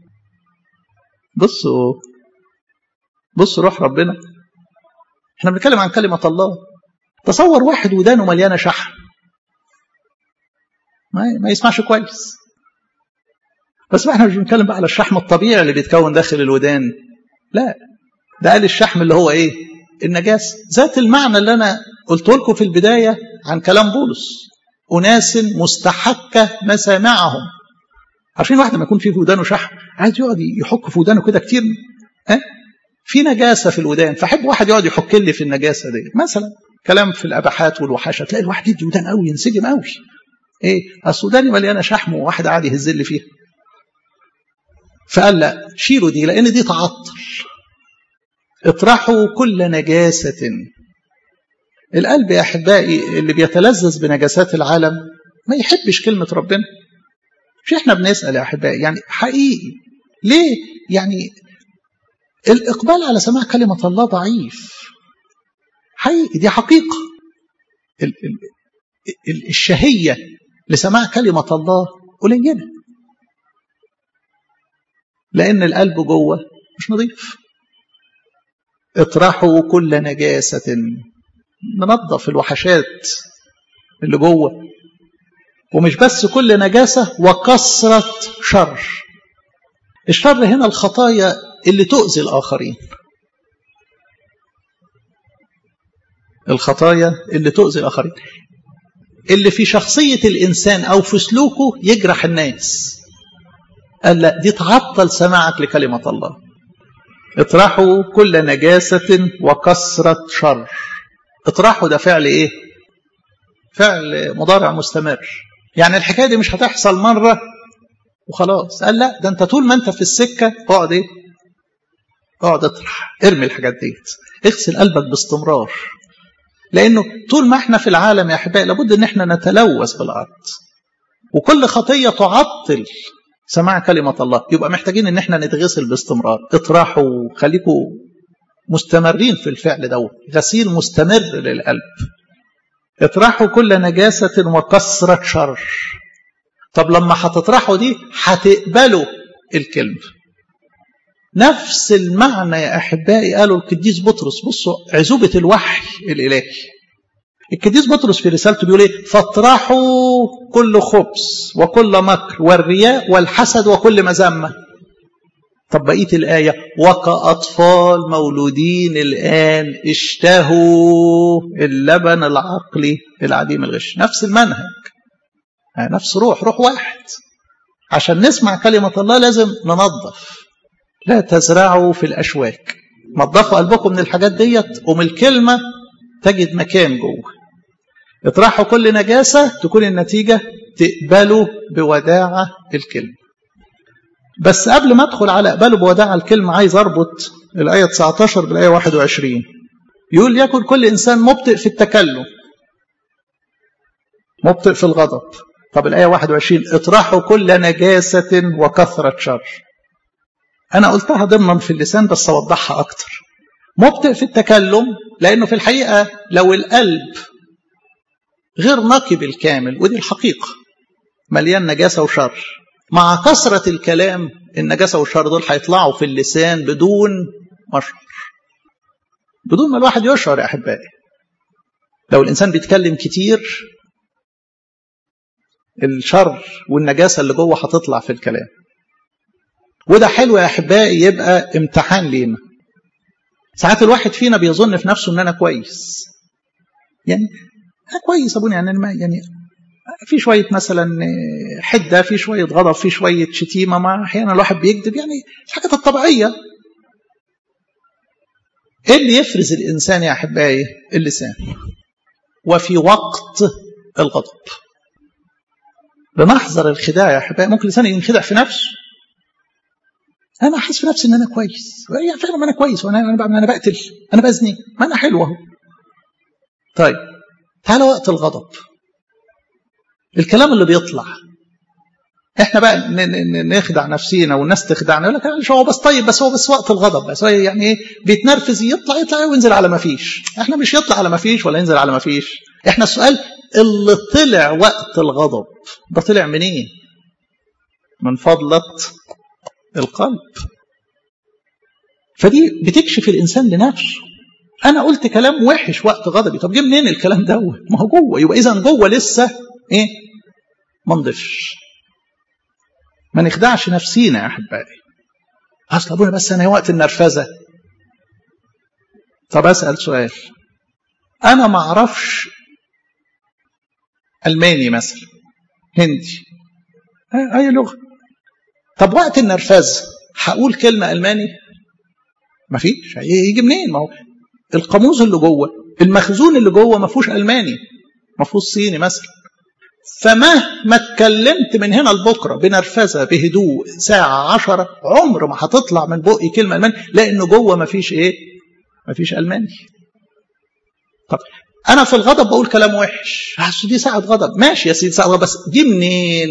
بصوا بصوا روح ربنا احنا بنتكلم عن كلمة الله تصور واحد ودانه مليانة شحم ما, ما يسمعش كويس بس احنا مش بنتكلم بقى على الشحم الطبيعي اللي بيتكون داخل الودان لا ده قال الشحم اللي هو ايه النجاسة ذات المعنى اللي انا قلت لكم في البداية عن كلام بولس أناس مستحكة مسامعهم عارفين واحد لما يكون فيه في ودانه شحم عايز يقعد يحك في ودانه كده كتير ها أه؟ في نجاسة في الودان فحب واحد يقعد يحك لي في النجاسة دي مثلا كلام في الأبحات والوحاشة تلاقي الواحد يدي ودان قوي ينسجم قوي ايه اصل وداني مليانه شحم وواحد قاعد يهز لي فيها فقال لا شيلوا دي لان دي تعطل اطرحوا كل نجاسة القلب يا احبائي اللي بيتلذذ بنجاسات العالم ما يحبش كلمة ربنا مش احنا بنسأل يا احبائي يعني حقيقي ليه يعني الاقبال على سماع كلمة الله ضعيف حقيقي دي حقيقة الشهية لسماع كلمة الله قليلة لأن القلب جوه مش نظيف اطرحوا كل نجاسة ننظف الوحشات اللي جوه ومش بس كل نجاسة وكثرة شر الشر هنا الخطايا اللي تؤذي الآخرين الخطايا اللي تؤذي الآخرين اللي في شخصية الإنسان أو في سلوكه يجرح الناس قال لا دي تعطل سماعك لكلمة الله اطرحوا كل نجاسة وكسرة شر اطرحوا ده فعل ايه فعل مضارع مستمر يعني الحكاية دي مش هتحصل مرة وخلاص قال لا ده انت طول ما انت في السكة اقعد ايه اقعد اطرح ارمي الحاجات ديت اغسل قلبك باستمرار لانه طول ما احنا في العالم يا احبائي لابد ان احنا نتلوث بالارض وكل خطيه تعطل سماع كلمه الله يبقى محتاجين ان احنا نتغسل باستمرار اطرحوا خليكم مستمرين في الفعل ده غسيل مستمر للقلب اطرحوا كل نجاسة وكسرة شر طب لما هتطرحوا دي هتقبلوا الكلمة نفس المعنى يا أحبائي قالوا القديس بطرس بصوا عزوبة الوحي الإلهي القديس بطرس في رسالته بيقول ايه فاطرحوا كل خبز وكل مكر والرياء والحسد وكل مذمه طب بقيه الايه وكاطفال مولودين الان اشتهوا اللبن العقلي العديم الغش نفس المنهج نفس روح روح واحد عشان نسمع كلمه الله لازم ننظف لا تزرعوا في الاشواك نظفوا قلبكم من الحاجات ديت ومن الكلمه تجد مكان جوه اطرحوا كل نجاسة تكون النتيجة تقبلوا بوداعة الكلمة بس قبل ما ادخل على اقبلوا بوداعة الكلمة عايز اربط الآية 19 بالآية 21 يقول يكن كل إنسان مبطئ في التكلم مبطئ في الغضب طب الآية 21 اطرحوا كل نجاسة وكثرة شر أنا قلتها ضمنا في اللسان بس أوضحها أكتر مبطئ في التكلم لأنه في الحقيقة لو القلب غير نقي بالكامل ودي الحقيقة مليان نجاسة وشر مع كثرة الكلام النجاسة والشر دول هيطلعوا في اللسان بدون مشعر بدون ما الواحد يشعر يا أحبائي لو الإنسان بيتكلم كتير الشر والنجاسة اللي جوه هتطلع في الكلام وده حلو يا أحبائي يبقى امتحان لينا ساعات الواحد فينا بيظن في نفسه ان انا كويس يعني انا كويس ابونا يعني ما يعني في شويه مثلا حده في شويه غضب في شويه شتيمه ما احيانا الواحد بيكذب يعني الحاجات الطبيعيه ايه اللي يفرز الانسان يا احبائي اللسان وفي وقت الغضب لنحذر الخداع يا احبائي ممكن الانسان ينخدع في نفسه انا حاسس في نفسي ان انا كويس يعني فعلا ما انا كويس وانا انا انا بقتل انا بزني ما انا حلو اهو طيب تعالى وقت الغضب الكلام اللي بيطلع احنا بقى نخدع نفسينا والناس تخدعنا يقول لك هو بس طيب بس هو بس وقت الغضب بس يعني ايه بيتنرفز يطلع يطلع وينزل على ما فيش احنا مش يطلع على ما فيش ولا ينزل على ما فيش احنا السؤال اللي طلع وقت الغضب ده طلع منين من فضلة القلب فدي بتكشف الانسان لنفسه انا قلت كلام وحش وقت غضبي طب جه منين الكلام ده ما هو جوه يبقى اذا جوه لسه ايه ما نضيفش ما نخدعش نفسينا يا احبائي اصل ابونا بس انا وقت النرفزه طب اسال سؤال انا ما اعرفش الماني مثلا هندي اي لغه طب وقت النرفزه هقول كلمه الماني مفيش يجي منين ما هو القاموس اللي جوه المخزون اللي جوه ما فيهوش الماني ما فيهوش صيني مثلا فمهما اتكلمت من هنا لبكره بنرفزه بهدوء ساعه عشرة عمر ما هتطلع من بقي كلمه الماني لانه جوه ما فيش ايه؟ ما فيش الماني. طب انا في الغضب بقول كلام وحش اصل دي ساعه غضب ماشي يا سيدي ساعه غضب بس دي منين؟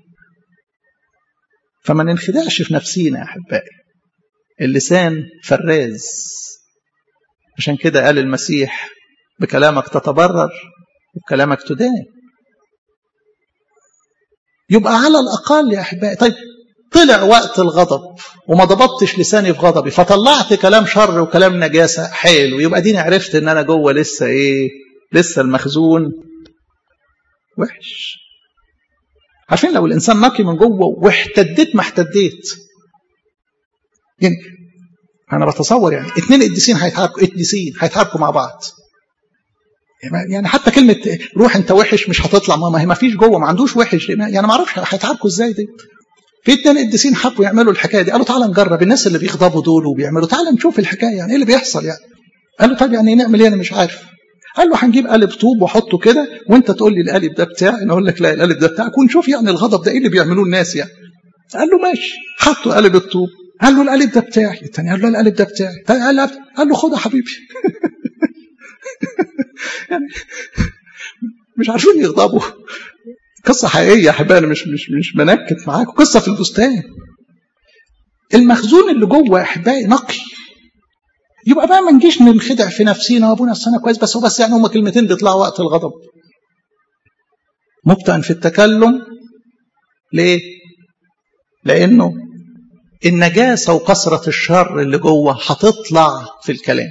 فما ننخدعش في نفسينا يا احبائي. اللسان فراز عشان كده قال المسيح بكلامك تتبرر وبكلامك تدان يبقى على الأقل يا أحبائي طيب طلع وقت الغضب وما ضبطتش لساني في غضبي فطلعت كلام شر وكلام نجاسة حلو يبقى ديني عرفت ان انا جوه لسه ايه لسه المخزون وحش عارفين لو الانسان نقي من جوه واحتديت ما احتديت يعني انا بتصور يعني اثنين قديسين هيتحاركوا قديسين هيتحاركوا مع بعض يعني حتى كلمه روح انت وحش مش هتطلع ما هي ما فيش جوه ما عندوش وحش يعني ما اعرفش هيتحاركوا ازاي دي في اتنين قديسين حبوا يعملوا الحكايه دي قالوا تعالى نجرب الناس اللي بيغضبوا دول وبيعملوا تعالى نشوف الحكايه يعني ايه اللي بيحصل يعني قالوا طيب يعني نعمل ايه انا مش عارف قال له هنجيب قالب طوب واحطه كده وانت تقول لي القالب ده بتاعي انا اقول لك لا القالب ده بتاعك ونشوف يعني الغضب ده ايه اللي بيعملوه الناس يعني قال له ماشي حطوا قالب الطوب قال له القالب ده بتاعي الثاني قال له القالب ده بتاعي قال له قال له خد يا حبيبي يعني مش عارفين يغضبوا قصة حقيقية يا حبايبي مش مش مش بنكت معاكم قصة في البستان المخزون اللي جوه يا احبائي نقي يبقى بقى ما نجيش ننخدع في نفسينا وابونا اصل انا كويس بس هو بس يعني هما كلمتين بيطلعوا وقت الغضب مبطئا في التكلم ليه؟ لانه النجاسه وكثره الشر اللي جوه هتطلع في الكلام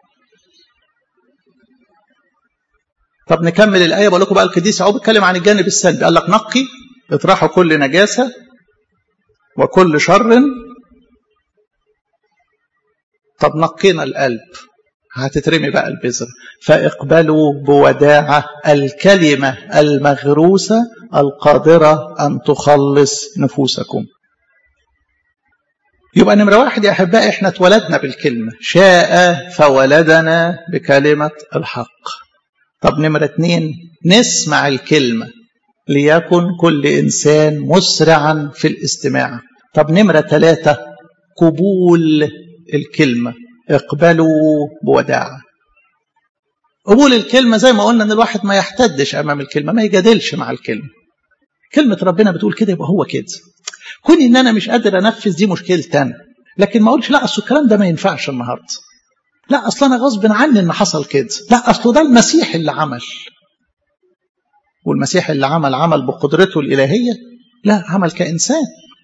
طب نكمل الآية بقول لكم بقى القديس يعقوب بيتكلم عن الجانب السلبي قال لك نقي اطرحوا كل نجاسة وكل شر طب نقينا القلب هتترمي بقى البذر فاقبلوا بوداعة الكلمة المغروسة القادرة أن تخلص نفوسكم يبقى نمرة واحد يا أحبائي احنا اتولدنا بالكلمة شاء فولدنا بكلمة الحق طب نمرة اتنين نسمع الكلمة ليكن كل إنسان مسرعا في الاستماع طب نمرة ثلاثة قبول الكلمة اقبلوا بوداعة قبول الكلمة زي ما قلنا ان الواحد ما يحتدش امام الكلمة ما يجادلش مع الكلمة كلمة ربنا بتقول كده يبقى هو كده كوني ان انا مش قادر انفذ دي مشكلتي انا لكن ما اقولش لا اصل الكلام ده ما ينفعش النهارده لا اصل انا غصب عني ان حصل كده لا اصل ده المسيح اللي عمل والمسيح اللي عمل عمل بقدرته الالهيه لا عمل كانسان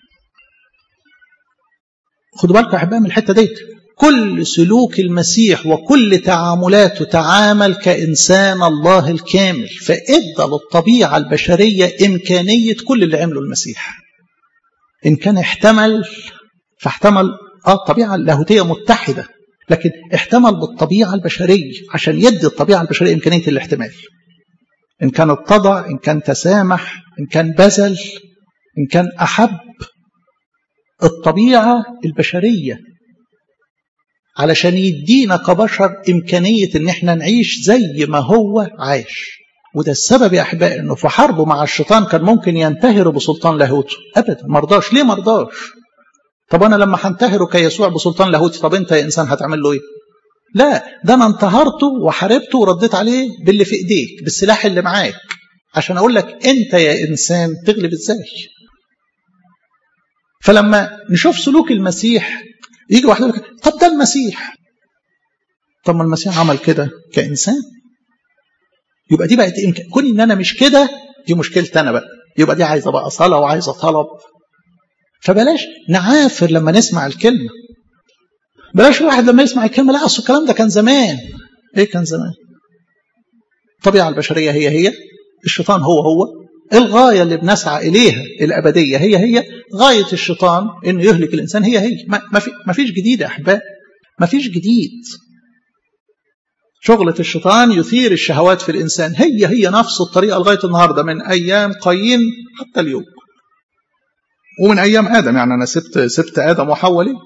خدوا بالكم يا احبائي من الحته دي كل سلوك المسيح وكل تعاملاته تعامل كإنسان الله الكامل فإدى للطبيعة البشرية إمكانية كل اللي عمله المسيح إن كان احتمل فاحتمل آه الطبيعة اللاهوتية متحدة لكن احتمل بالطبيعة البشرية عشان يدي الطبيعة البشرية إمكانية الاحتمال إن كان اتضع إن كان تسامح إن كان بذل إن كان أحب الطبيعة البشرية علشان يدينا كبشر إمكانية إن احنا نعيش زي ما هو عايش وده السبب يا أحبائي إنه في حربه مع الشيطان كان ممكن ينتهر بسلطان لاهوته أبدا مرضاش ليه مرضاش طب أنا لما هنتهره كيسوع بسلطان لاهوتي طب أنت يا إنسان هتعمل له إيه لا ده أنا انتهرته وحاربته ورديت عليه باللي في إيديك بالسلاح اللي معاك عشان أقول لك أنت يا إنسان تغلب إزاي فلما نشوف سلوك المسيح يجي واحد يقول لك طب ده المسيح طب ما المسيح عمل كده كإنسان يبقى دي بقت إمكان كون إن أنا مش كده دي مشكلتي أنا بقى يبقى دي عايزة بقى صلاة وعايزة طلب فبلاش نعافر لما نسمع الكلمة بلاش الواحد لما يسمع الكلمة لا أصل الكلام ده كان زمان إيه كان زمان الطبيعة البشرية هي هي الشيطان هو هو الغاية اللي بنسعى إليها الأبدية هي هي غاية الشيطان إنه يهلك الإنسان هي هي ما, في ما فيش جديد يا أحباب ما فيش جديد شغلة الشيطان يثير الشهوات في الإنسان هي هي نفس الطريقة لغاية النهاردة من أيام قايين حتى اليوم ومن أيام آدم يعني أنا سبت سبت آدم وحواء ليه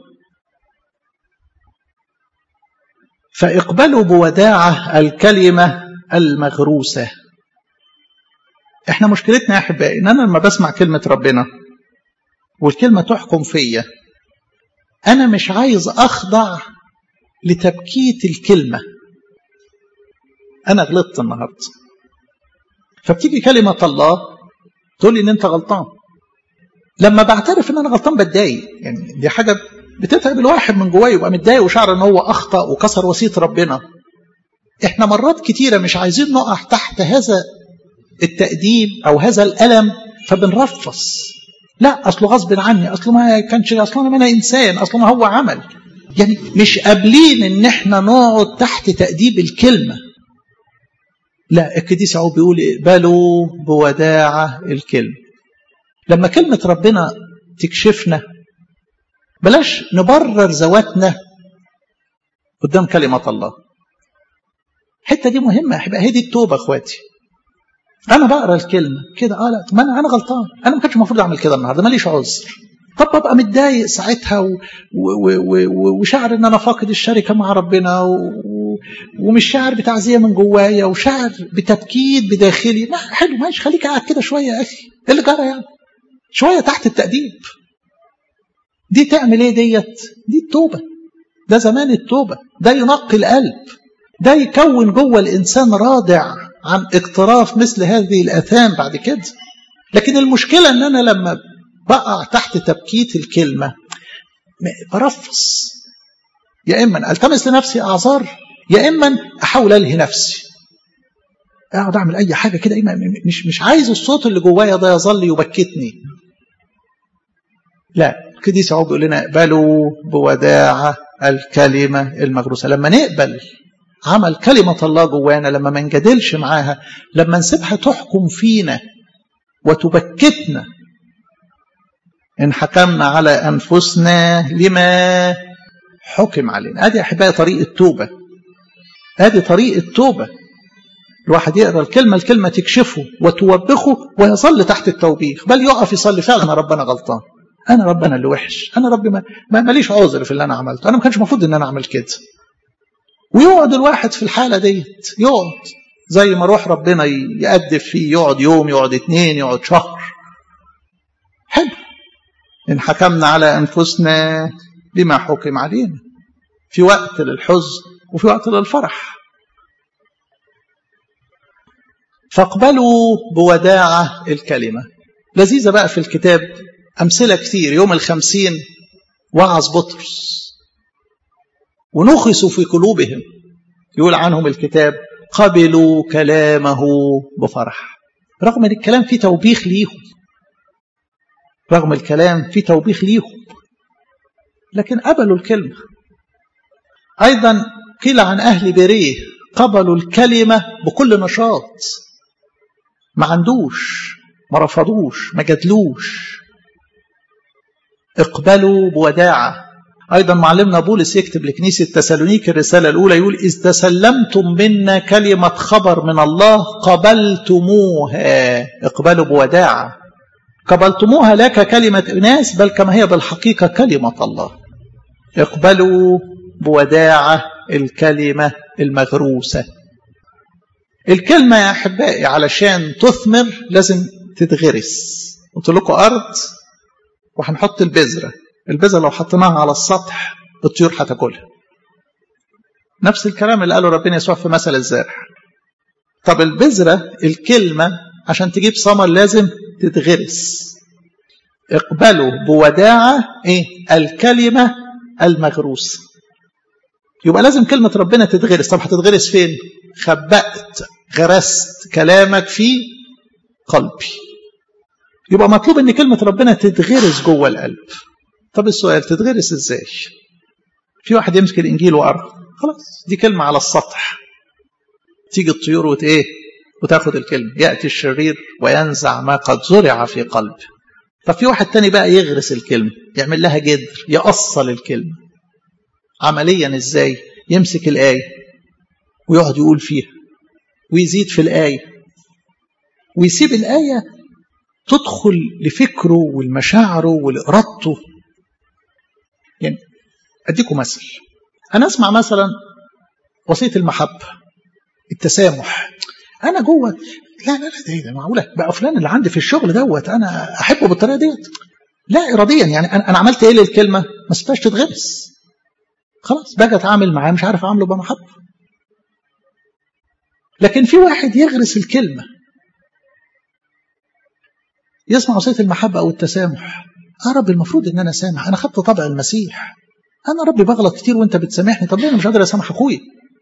فاقبلوا بوداعة الكلمة المغروسة احنا مشكلتنا يا احبائي ان انا لما بسمع كلمه ربنا والكلمه تحكم فيا انا مش عايز اخضع لتبكيت الكلمه انا غلطت النهارده فبتيجي كلمه الله تقول لي ان انت غلطان لما بعترف ان انا غلطان بتضايق يعني دي حاجه بتتعب الواحد من جواه يبقى متضايق وشعر ان هو اخطا وكسر وصيه ربنا احنا مرات كتيره مش عايزين نقع تحت هذا التأديب أو هذا الألم فبنرفص لا أصله غصب عني أصله ما كانش أصله أنا إنسان أصله ما هو عمل يعني مش قابلين إن إحنا نقعد تحت تأديب الكلمة لا القديس يعقوب بيقول اقبلوا بوداعة الكلمة لما كلمة ربنا تكشفنا بلاش نبرر ذواتنا قدام كلمة الله الحتة دي مهمة يا هي دي التوبة اخواتي انا بقرا الكلمه كده اه لا ما انا انا غلطان انا ما كانش المفروض اعمل كده النهارده ماليش عذر طب ببقى متضايق ساعتها و... و... و... وشعر ان انا فاقد الشركه مع ربنا و... ومش شاعر بتعزيه من جوايا وشاعر بتبكيت بداخلي ما حلو ماشي خليك قاعد كده شويه يا اخي ايه اللي جرى يعني شويه تحت التاديب دي تعمل ايه ديت دي التوبه ده زمان التوبه ده ينقي القلب ده يكون جوه الانسان رادع عن اقتراف مثل هذه الآثام بعد كده لكن المشكلة أن أنا لما بقع تحت تبكيت الكلمة برفص يا إما ألتمس لنفسي أعذار يا إما أحاول ألهي نفسي أقعد أعمل أي حاجة كده مش مش عايز الصوت اللي جوايا ده يظل يبكتني لا القديس يعقوب بيقول لنا اقبلوا بوداعة الكلمة المغروسة لما نقبل عمل كلمة الله جوانا لما ما نجادلش معاها لما نسيبها تحكم فينا وتبكتنا إن حكمنا على أنفسنا لما حكم علينا أدي أحبائي طريق التوبة أدي طريق التوبة الواحد يقرأ الكلمة الكلمة تكشفه وتوبخه ويظل تحت التوبيخ بل يقف يصلي فعلا ربنا غلطان أنا ربنا اللي وحش أنا ربي ما ماليش عذر في اللي أنا عملته أنا ما كانش المفروض إن أنا أعمل كده ويقعد الواحد في الحالة ديت يقعد زي ما روح ربنا يأدب فيه يقعد يوم يقعد اتنين يقعد شهر حلو إن حكمنا على أنفسنا بما حكم علينا في وقت للحزن وفي وقت للفرح فاقبلوا بوداعة الكلمة لذيذة بقى في الكتاب أمثلة كتير يوم الخمسين وعظ بطرس ونخسوا في قلوبهم يقول عنهم الكتاب قبلوا كلامه بفرح رغم ان الكلام فيه توبيخ ليهم رغم الكلام فيه توبيخ ليهم لكن قبلوا الكلمة أيضا قيل عن أهل بريه قبلوا الكلمة بكل نشاط ما عندوش ما رفضوش ما جدلوش اقبلوا بوداعة أيضا معلمنا بولس يكتب لكنيسة تسالونيك الرسالة الأولى يقول إذ تسلمتم منا كلمة خبر من الله قبلتموها اقبلوا بوداعة قبلتموها لا ككلمة أناس بل كما هي بالحقيقة كلمة الله اقبلوا بوداعة الكلمة المغروسة الكلمة يا أحبائي علشان تثمر لازم تتغرس قلت لكم أرض وهنحط البذرة البذرة لو حطيناها على السطح الطيور هتاكلها نفس الكلام اللي قاله ربنا يسوع في مثل الزارع طب البذرة الكلمة عشان تجيب ثمر لازم تتغرس اقبلوا بوداعة ايه الكلمة المغروسة يبقى لازم كلمة ربنا تتغرس طب هتتغرس فين خبأت غرست كلامك في قلبي يبقى مطلوب ان كلمة ربنا تتغرس جوه القلب طب السؤال تتغرس ازاي في واحد يمسك الانجيل وقرا خلاص دي كلمة على السطح تيجي الطيور وت ايه وتاخد الكلمة يأتي الشرير وينزع ما قد زرع في قلبه طب في واحد تاني بقى يغرس الكلمة يعمل لها جدر يأصل الكلمة عمليا ازاي يمسك الآية ويقعد يقول فيها ويزيد في الآية ويسيب الآية تدخل لفكره والمشاعره ولإرادته يعني أديكم مثل أنا أسمع مثلا وصية المحبة التسامح أنا جوه لا لا لا ده معقولة بقى فلان اللي عندي في الشغل دوت أنا أحبه بالطريقة ديت لا إراديا يعني أنا أنا عملت إيه للكلمة ما سبتهاش تتغرس خلاص باجي أتعامل معاه مش عارف أعامله بمحبة لكن في واحد يغرس الكلمة يسمع وصية المحبة أو التسامح آه رب المفروض إن أنا سامح أنا خدت طبع المسيح أنا ربي بغلط كتير وأنت بتسامحني طب ليه أنا مش قادر أسامح أخويا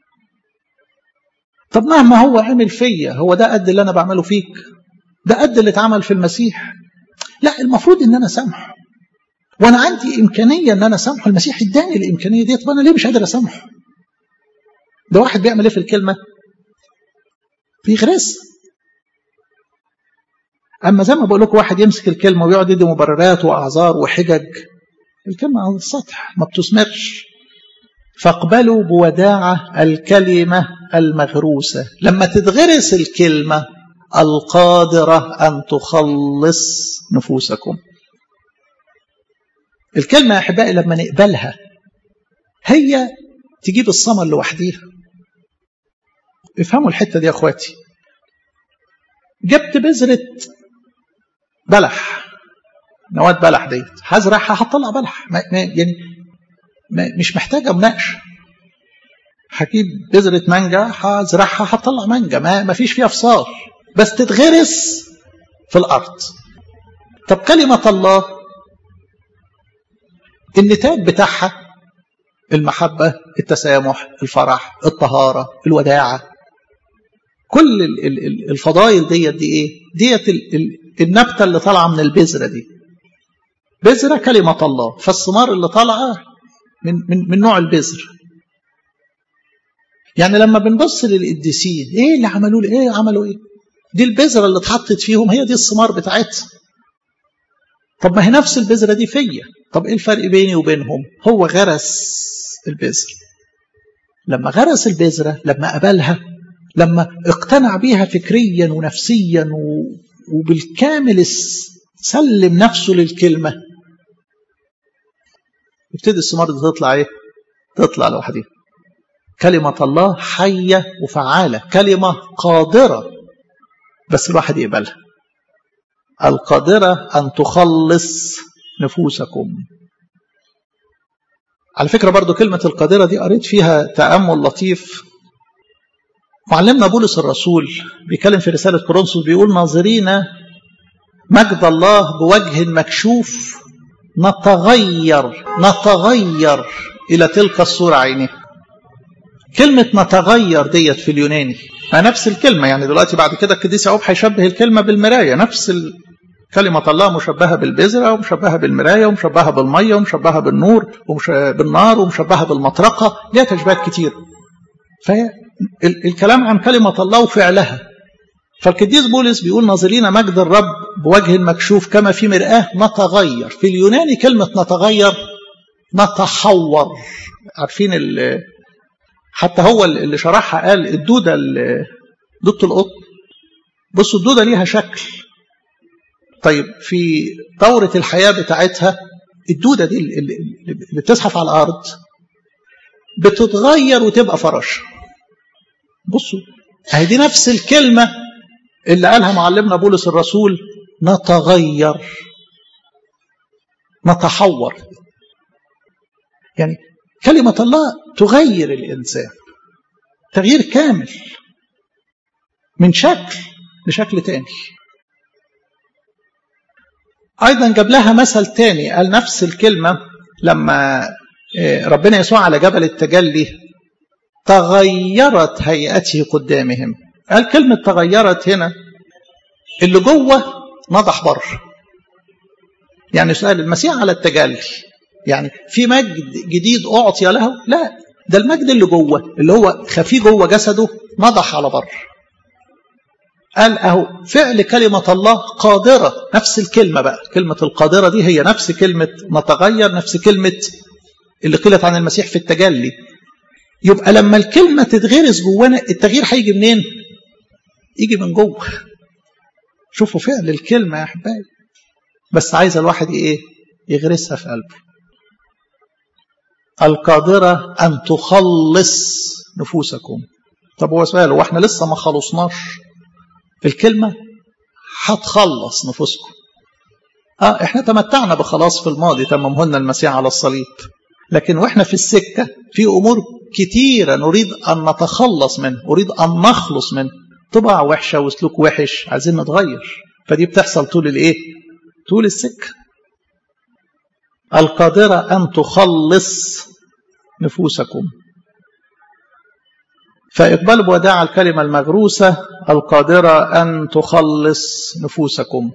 طب مهما هو عمل فيا هو ده قد اللي أنا بعمله فيك ده قد اللي اتعمل في المسيح لا المفروض إن أنا سامحه وأنا عندي إمكانية إن أنا سامحه المسيح اداني الإمكانية دي طب أنا ليه مش قادر أسامحه ده واحد بيعمل إيه في الكلمة بيغرس أما زي ما بقول لكم واحد يمسك الكلمة ويقعد يدي مبررات وأعذار وحجج الكلمة على السطح ما بتثمرش فاقبلوا بوداعة الكلمة المغروسة لما تتغرس الكلمة القادرة أن تخلص نفوسكم الكلمة يا أحبائي لما نقبلها هي تجيب الثمر لوحديها افهموا الحتة دي يا أخواتي جبت بذرة بلح نواة بلح ديت هزرعها هتطلع بلح ما يعني ما مش محتاجة مناقشة هجيب بذرة مانجا هزرعها هتطلع مانجا ما, ما فيش فيها فصال بس تتغرس في الأرض طب كلمة الله النتاج بتاعها المحبة التسامح الفرح الطهارة الوداعة كل الفضائل ديت دي ايه ديت النبتة اللي طالعة من البذرة دي بذرة كلمة الله فالثمار اللي طالعة من, من, من نوع البذر يعني لما بنبص للقديسين ايه اللي عملوا لي ايه عملوا ايه دي البذرة اللي اتحطت فيهم هي دي الثمار بتاعتها طب ما هي نفس البذرة دي فيا طب ايه الفرق بيني وبينهم هو غرس البذر لما غرس البذرة لما قبلها لما اقتنع بيها فكريا ونفسيا وبالكامل سلم نفسه للكلمة يبتدي الثمار دي تطلع ايه تطلع لوحدها كلمة الله حية وفعالة كلمة قادرة بس الواحد يقبلها القادرة أن تخلص نفوسكم على فكرة برضو كلمة القادرة دي قريت فيها تأمل لطيف معلمنا بولس الرسول بيتكلم في رسالة كورنثوس بيقول ناظرين مجد الله بوجه مكشوف نتغير نتغير إلى تلك الصورة عينها كلمة نتغير ديت في اليوناني ما نفس الكلمة يعني دلوقتي بعد كده القديس يعقوب هيشبه الكلمة بالمراية نفس ال... كلمة الله مشبهة بالبذرة ومشبهة بالمراية ومشبهة بالمية ومشبهة بالنور ومش... بالنار ومشبهة بالمطرقة ليها تشبيهات كتير فالكلام عن كلمة الله وفعلها فالقديس بولس بيقول ناظرين مجد الرب بوجه مكشوف كما في مرآة نتغير في اليوناني كلمة نتغير نتحور عارفين ال... حتى هو اللي شرحها قال الدودة دودة القط بصوا الدودة ليها شكل طيب في دورة الحياة بتاعتها الدودة دي اللي بتزحف على الأرض بتتغير وتبقى فراشة بصوا هي دي نفس الكلمة اللي قالها معلمنا بولس الرسول نتغير نتحور يعني كلمة الله تغير الإنسان تغيير كامل من شكل لشكل تاني أيضا جاب لها مثل تاني قال نفس الكلمة لما ربنا يسوع على جبل التجلي تغيرت هيئته قدامهم قال كلمة تغيرت هنا اللي جوه نضح بره يعني سؤال المسيح على التجلي يعني في مجد جديد أعطي له لا ده المجد اللي جوه اللي هو خفي جوه جسده نضح على بره قال أهو فعل كلمة الله قادرة نفس الكلمة بقى كلمة القادرة دي هي نفس كلمة نتغير نفس كلمة اللي قيلت عن المسيح في التجلي يبقى لما الكلمة تتغرس جوانا التغيير هيجي منين يجي من جوه شوفوا فعل الكلمة يا أحبابي بس عايز الواحد إيه يغرسها في قلبه القادرة أن تخلص نفوسكم طب هو سؤال هو احنا لسه ما خلصناش الكلمة هتخلص نفوسكم اه احنا تمتعنا بخلاص في الماضي تممهن المسيح على الصليب لكن واحنا في السكة في امور كتيرة نريد ان نتخلص منه نريد ان نخلص منه طباع وحشة وسلوك وحش عايزين نتغير فدي بتحصل طول الايه طول السكة القادرة أن تخلص نفوسكم فإقبال بوداع الكلمة المغروسة القادرة أن تخلص نفوسكم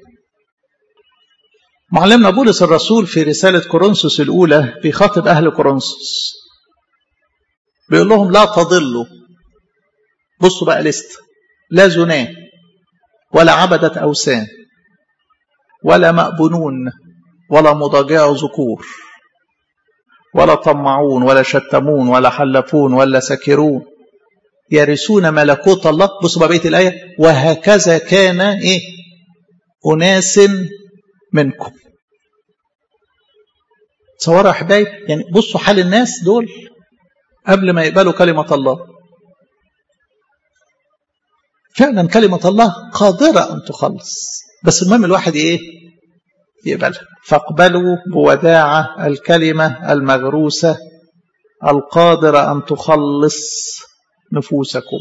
معلمنا بولس الرسول في رسالة كورنثوس الأولى بيخاطب أهل كورنثوس بيقول لهم لا تضلوا بصوا بقى لست لا زناه ولا عبدة أوثان ولا مأبنون ولا مضاجع ذكور ولا طمعون ولا شتمون ولا حلفون ولا سكرون يرثون ملكوت الله بصوا بقى بيت الآية وهكذا كان إيه أناس منكم تصوروا يا أحبائي يعني بصوا حال الناس دول قبل ما يقبلوا كلمة الله فعلا كلمة الله قادرة أن تخلص بس المهم الواحد إيه يقبلها فاقبلوا بوداعة الكلمة المغروسة القادرة أن تخلص نفوسكم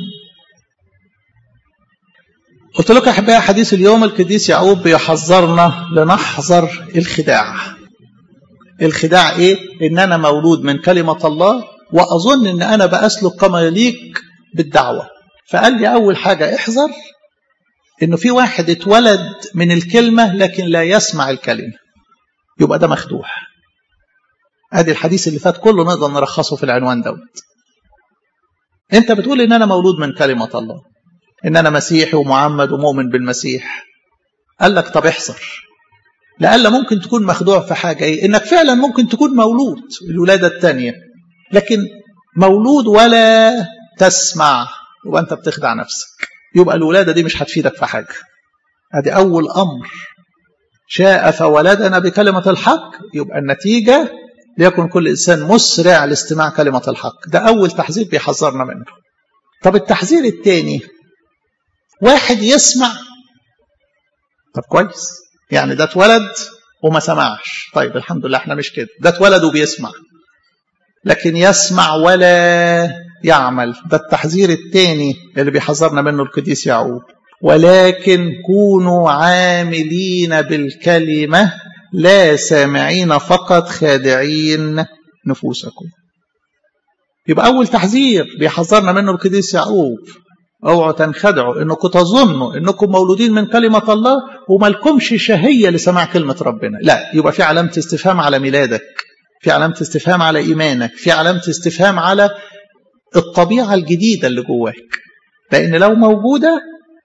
قلت لكم أحبائي حديث اليوم القديس يعقوب بيحذرنا لنحذر الخداع الخداع إيه؟ إن أنا مولود من كلمة الله وأظن إن أنا بأسلك كما يليق بالدعوة فقال لي أول حاجة احذر إنه في واحد اتولد من الكلمة لكن لا يسمع الكلمة يبقى ده مخدوع ادي الحديث اللي فات كله نقدر نلخصه في العنوان دوت انت بتقول ان انا مولود من كلمة الله ان انا مسيحي ومعمد ومؤمن بالمسيح قال لك طب احذر لألا ممكن تكون مخدوع في حاجة ايه انك فعلا ممكن تكون مولود الولادة الثانية لكن مولود ولا تسمع يبقى انت بتخدع نفسك يبقى الولادة دي مش هتفيدك في حاجة ادي اول امر شاء فولدنا بكلمة الحق يبقى النتيجة ليكن كل إنسان مسرع لاستماع كلمة الحق ده أول تحذير بيحذرنا منه طب التحذير الثاني واحد يسمع طب كويس يعني ده اتولد وما سمعش طيب الحمد لله احنا مش كده ده اتولد وبيسمع لكن يسمع ولا يعمل ده التحذير الثاني اللي بيحذرنا منه القديس يعقوب ولكن كونوا عاملين بالكلمة لا سامعين فقط خادعين نفوسكم يبقى أول تحذير بيحذرنا منه القديس يعقوب اوعوا تنخدعوا انكم تظنوا انكم مولودين من كلمة الله وما لكمش شهية لسماع كلمة ربنا لا يبقى في علامة استفهام على ميلادك في علامة استفهام على إيمانك في علامة استفهام على الطبيعة الجديدة اللي جواك لأن لو موجودة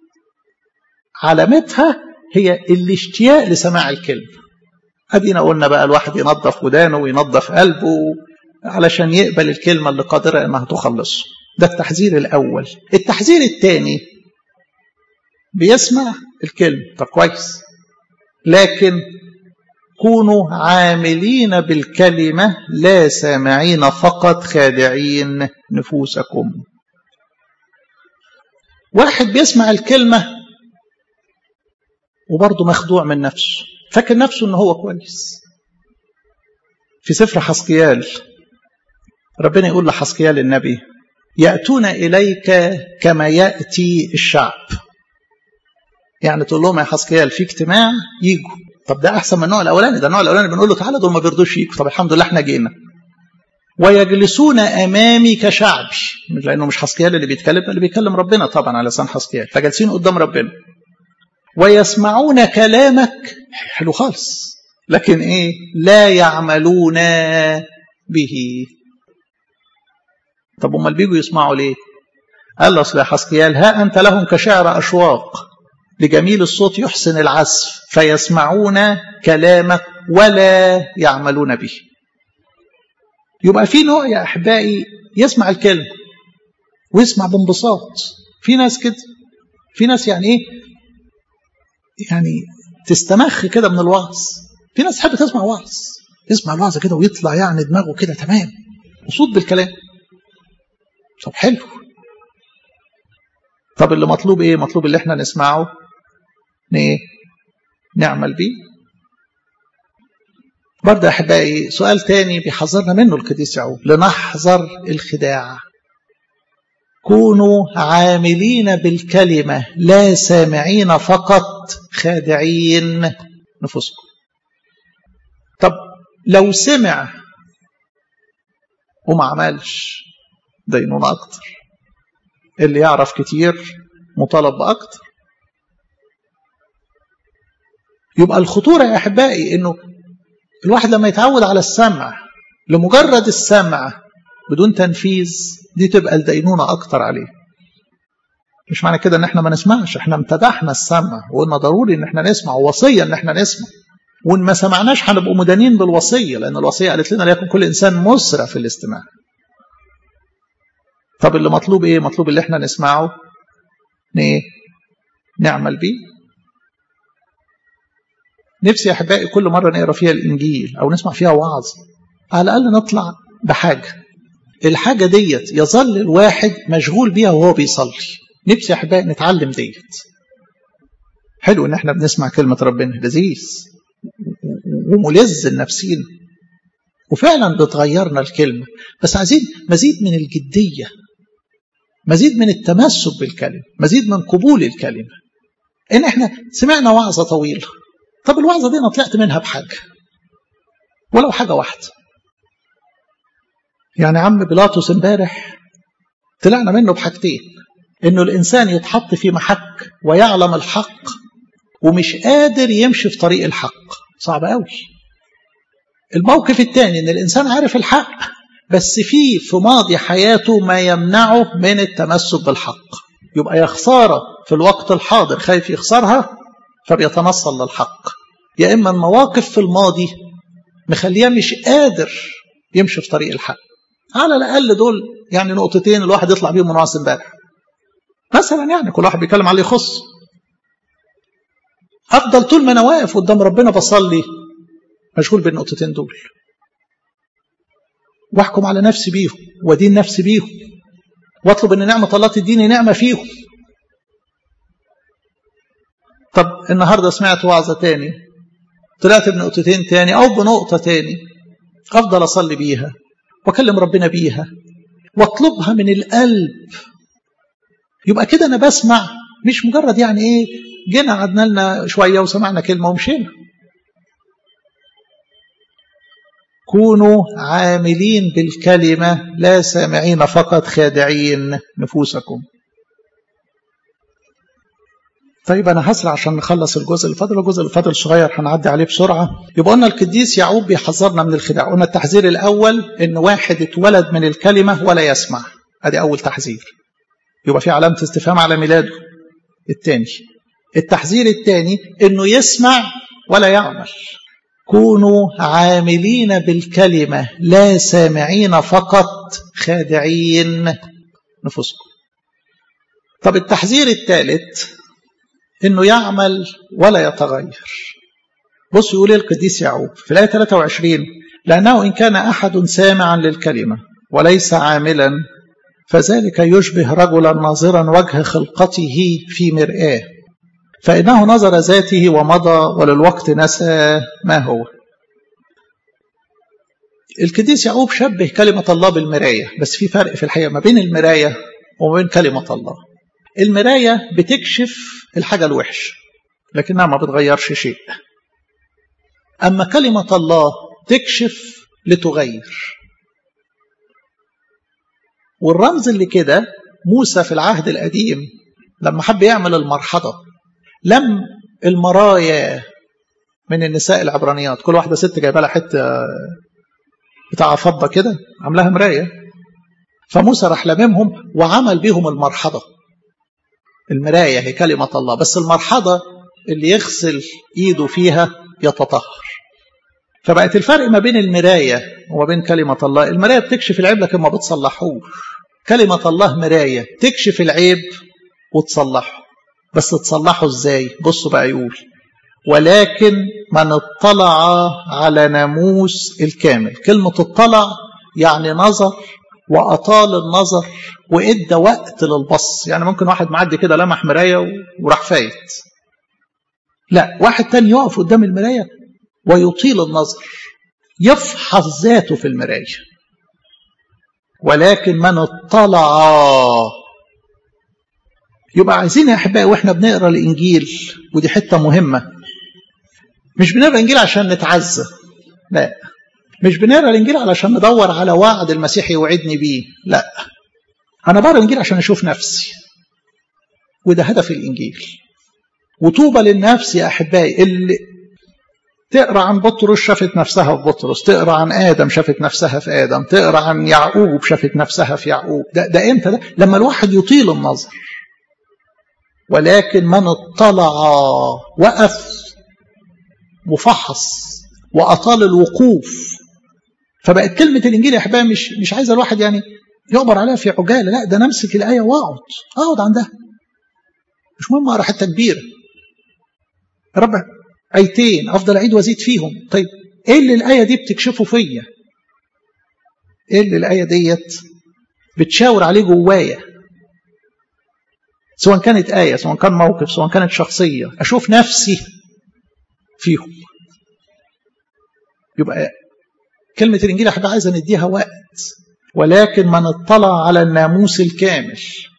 علامتها هي الاشتياق لسماع الكلمة أدينا قلنا بقى الواحد ينظف ودانه وينظف قلبه علشان يقبل الكلمة اللي قادرة إنها تخلصه ده التحذير الأول التحذير الثاني بيسمع الكلمة طب كويس لكن كونوا عاملين بالكلمة لا سامعين فقط خادعين نفوسكم واحد بيسمع الكلمة وبرضه مخدوع من نفسه فاكر نفسه ان هو كويس في سفر حسقيال ربنا يقول لحسقيال النبي يأتون إليك كما يأتي الشعب يعني تقول لهم يا حسقيال في اجتماع يجوا طب ده أحسن من النوع الأولاني ده النوع الأولاني بنقول له تعالى دول ما بيرضوش يجوا طب الحمد لله احنا جينا ويجلسون أمامي كشعبي لأنه مش حسقيال اللي بيتكلم اللي بيتكلم ربنا طبعا على لسان حسقيال فجالسين قدام ربنا ويسمعون كلامك حلو خالص لكن ايه لا يعملون به طب امال بيجوا يسمعوا ليه قال له اصل يا حسقيال ها انت لهم كشعر اشواق لجميل الصوت يحسن العزف فيسمعون كلامك ولا يعملون به يبقى في نوع يا احبائي يسمع الكلمه ويسمع بانبساط في ناس كده في ناس يعني ايه يعني تستمخ كده من الوعظ في ناس تحب تسمع وعظ يسمع الوعظ كده ويطلع يعني دماغه كده تمام مبسوط بالكلام طب حلو طب اللي مطلوب ايه مطلوب اللي احنا نسمعه ايه نعمل بيه برضه احبائي سؤال تاني بيحذرنا منه القديس يعقوب لنحذر الخداع كونوا عاملين بالكلمة لا سامعين فقط خادعين نفوسكم طب لو سمع وما عملش دينون أكتر اللي يعرف كتير مطالب بأكتر يبقى الخطورة يا أحبائي إنه الواحد لما يتعود على السمع لمجرد السمع بدون تنفيذ دي تبقى الدينونة أكتر عليه مش معنى كده ان احنا ما نسمعش احنا امتدحنا السمع وقلنا ضروري ان احنا نسمع ووصية ان احنا نسمع وان ما سمعناش هنبقوا مدانين بالوصية لان الوصية قالت لنا ليكن كل انسان مسرع في الاستماع طب اللي مطلوب ايه مطلوب اللي احنا نسمعه ايه نعمل بيه نفسي يا احبائي كل مرة نقرا فيها الانجيل او نسمع فيها وعظ على الاقل نطلع بحاجة الحاجة ديت يظل الواحد مشغول بيها وهو بيصلي نفسي يا احبائي نتعلم ديت حلو ان احنا بنسمع كلمة ربنا لذيذ وملز لنفسينا وفعلا بتغيرنا الكلمة بس عايزين مزيد من الجدية مزيد من التمسك بالكلمة مزيد من قبول الكلمة ان احنا سمعنا وعظة طويلة طب الوعظة دي انا طلعت منها بحاجة ولو حاجة واحدة يعني عم بيلاطس امبارح طلعنا منه بحاجتين انه الانسان يتحط في محك ويعلم الحق ومش قادر يمشي في طريق الحق صعب قوي الموقف الثاني ان الانسان عارف الحق بس في في ماضي حياته ما يمنعه من التمسك بالحق يبقى يا خساره في الوقت الحاضر خايف يخسرها فبيتنصل للحق يا اما المواقف في الماضي مخليه مش قادر يمشي في طريق الحق على الاقل دول يعني نقطتين الواحد يطلع بيهم من وعظ امبارح مثلا يعني كل واحد بيتكلم على اللي يخص افضل طول ما انا واقف قدام ربنا بصلي مشغول بالنقطتين دول واحكم على نفسي بيهم ودين نفسي بيهم واطلب ان نعمه الله تديني نعمه فيهم طب النهارده سمعت وعظه تاني طلعت بنقطتين تاني او بنقطه تاني افضل اصلي بيها واكلم ربنا بيها واطلبها من القلب يبقى كده انا بسمع مش مجرد يعني ايه جينا قعدنا لنا شويه وسمعنا كلمه ومشينا كونوا عاملين بالكلمه لا سامعين فقط خادعين نفوسكم طيب انا هسرع عشان نخلص الجزء اللي فاضل الجزء اللي فاضل صغير هنعدي عليه بسرعه يبقى قلنا القديس يعقوب بيحذرنا من الخداع قلنا التحذير الاول ان واحد اتولد من الكلمه ولا يسمع ادي اول تحذير يبقى في علامه استفهام على ميلاده الثاني التحذير الثاني انه يسمع ولا يعمل كونوا عاملين بالكلمه لا سامعين فقط خادعين نفوسكم طب التحذير الثالث انه يعمل ولا يتغير بص يقول القديس يعقوب في الايه 23 لانه ان كان احد سامعا للكلمه وليس عاملا فذلك يشبه رجلا ناظرا وجه خلقته في مرآه فإنه نظر ذاته ومضى وللوقت نسى ما هو القديس يعقوب شبه كلمة الله بالمراية بس في فرق في الحقيقة ما بين المراية وما بين كلمة الله المراية بتكشف الحاجة الوحش لكنها ما بتغيرش شيء أما كلمة الله تكشف لتغير والرمز اللي كده موسى في العهد القديم لما حب يعمل المرحضة لم المرايا من النساء العبرانيات كل واحدة ست جايبه لها حتة بتاع فضة كده عاملاها مراية فموسى راح لممهم وعمل بيهم المرحضة المراية هي كلمة الله بس المرحضة اللي يغسل ايده فيها يتطهر فبقت الفرق ما بين المراية وما بين كلمة الله المراية بتكشف العيب لكن ما بتصلحوش كلمة الله مراية تكشف العيب وتصلحه بس تصلحه ازاي بصوا بقى يقول ولكن من اطلع على ناموس الكامل كلمة اطلع يعني نظر وأطال النظر وإدى وقت للبص يعني ممكن واحد معدي كده لمح مراية وراح فايت لا واحد تاني يقف قدام المراية ويطيل النظر يفحص ذاته في المراية ولكن من اطلع يبقى عايزين يا احبائي واحنا بنقرا الانجيل ودي حته مهمه مش بنقرا الانجيل عشان نتعزى لا مش بنقرا الانجيل علشان ندور على وعد المسيح يوعدني بيه لا انا بقرا الانجيل عشان اشوف نفسي وده هدف الانجيل وطوبى للنفس يا احبائي اللي تقرا عن بطرس شافت نفسها في بطرس تقرا عن ادم شافت نفسها في ادم تقرا عن يعقوب شافت نفسها في يعقوب ده, ده امتى ده لما الواحد يطيل النظر ولكن من اطلع وقف وفحص واطال الوقوف فبقت كلمه الانجيل يا احبائي مش مش عايزه الواحد يعني يعبر عليها في عجاله لا ده نمسك الايه واقعد اقعد عندها مش مهم اقرا حته كبيره يا رب ايتين افضل اعيد وازيد فيهم طيب ايه اللي الايه دي بتكشفه فيا ايه اللي الايه ديت بتشاور عليه جوايا سواء كانت آية سواء كان موقف سواء كانت شخصية أشوف نفسي فيهم يبقى كلمة الإنجيل احنا عايزة نديها وقت ولكن من اطلع على الناموس الكامل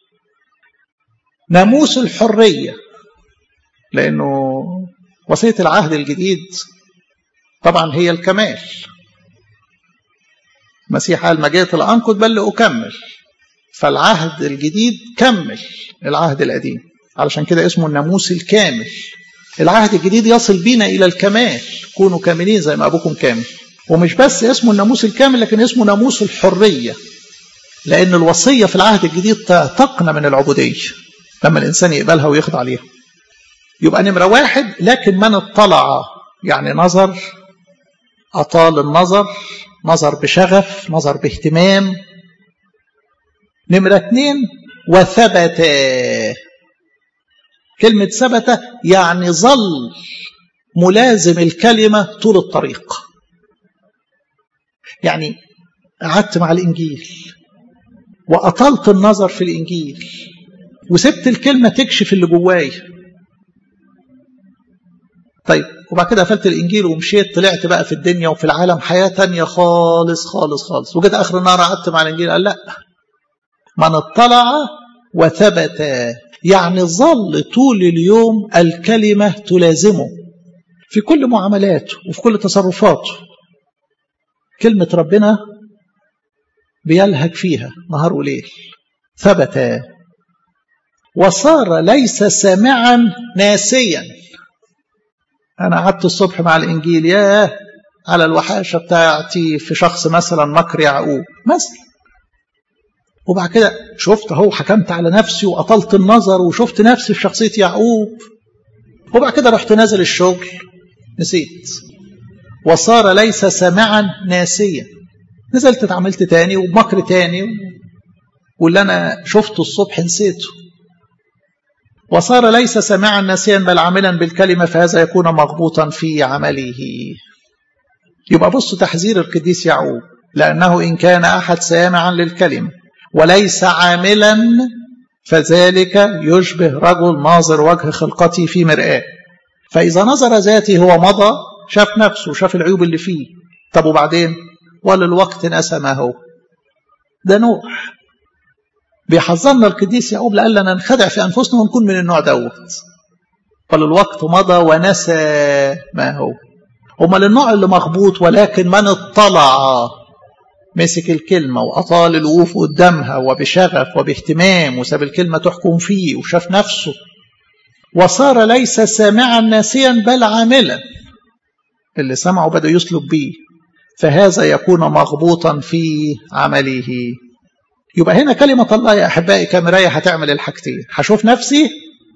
ناموس الحرية لأنه وصية العهد الجديد طبعا هي الكمال المسيح قال ما جئت لأنقض بل لأكمل فالعهد الجديد كمل العهد القديم علشان كده اسمه الناموس الكامل العهد الجديد يصل بينا إلى الكمال كونوا كاملين زي ما أبوكم كامل ومش بس اسمه الناموس الكامل لكن اسمه ناموس الحرية لأن الوصية في العهد الجديد تعتقنا من العبودية لما الإنسان يقبلها ويخضع ليها يبقى نمرة واحد لكن من اطلع يعني نظر أطال النظر نظر بشغف نظر باهتمام نمرة اثنين وثبت كلمة ثبت يعني ظل ملازم الكلمة طول الطريق يعني قعدت مع الإنجيل وأطلت النظر في الإنجيل وسبت الكلمة تكشف اللي جواي طيب وبعد كده قفلت الإنجيل ومشيت طلعت بقى في الدنيا وفي العالم حياة تانية خالص خالص خالص وجيت آخر النهار قعدت مع الإنجيل قال لا من اطلع وثبت يعني ظل طول اليوم الكلمة تلازمه في كل معاملاته وفي كل تصرفاته كلمة ربنا بيلهج فيها نهار وليل ثبت وصار ليس سامعا ناسيا أنا قعدت الصبح مع الإنجيل ياه على الوحاشة بتاعتي في شخص مثلا مكر يعقوب مثلا وبعد كده شفت اهو حكمت على نفسي وأطلت النظر وشفت نفسي في شخصية يعقوب وبعد كده رحت نازل الشغل نسيت وصار ليس سامعا ناسيا نزلت اتعاملت تاني وبمكر تاني واللي أنا شفته الصبح نسيته وصار ليس سامعا ناسيا بل عاملا بالكلمة فهذا يكون مغبوطا في عمله يبقى بص تحذير القديس يعقوب لأنه إن كان أحد سامعا للكلمة وليس عاملا فذلك يشبه رجل ناظر وجه خلقته في مرآة فإذا نظر ذاته هو مضى شاف نفسه شاف العيوب اللي فيه طب وبعدين وللوقت نسى ما هو ده نوح بيحذرنا القديس يعقوب لألا ننخدع في أنفسنا ونكون من النوع دوت فللوقت مضى ونسى ما هو أمال النوع اللي مخبوط ولكن من اطلع مسك الكلمة وأطال الوقوف قدامها وبشغف وباهتمام وساب الكلمة تحكم فيه وشاف نفسه وصار ليس سامعا ناسيا بل عاملا اللي سمعه بدأ يسلك بيه فهذا يكون مغبوطا في عمله يبقى هنا كلمة الله يا أحبائي كمراية هتعمل الحاجتين هشوف نفسي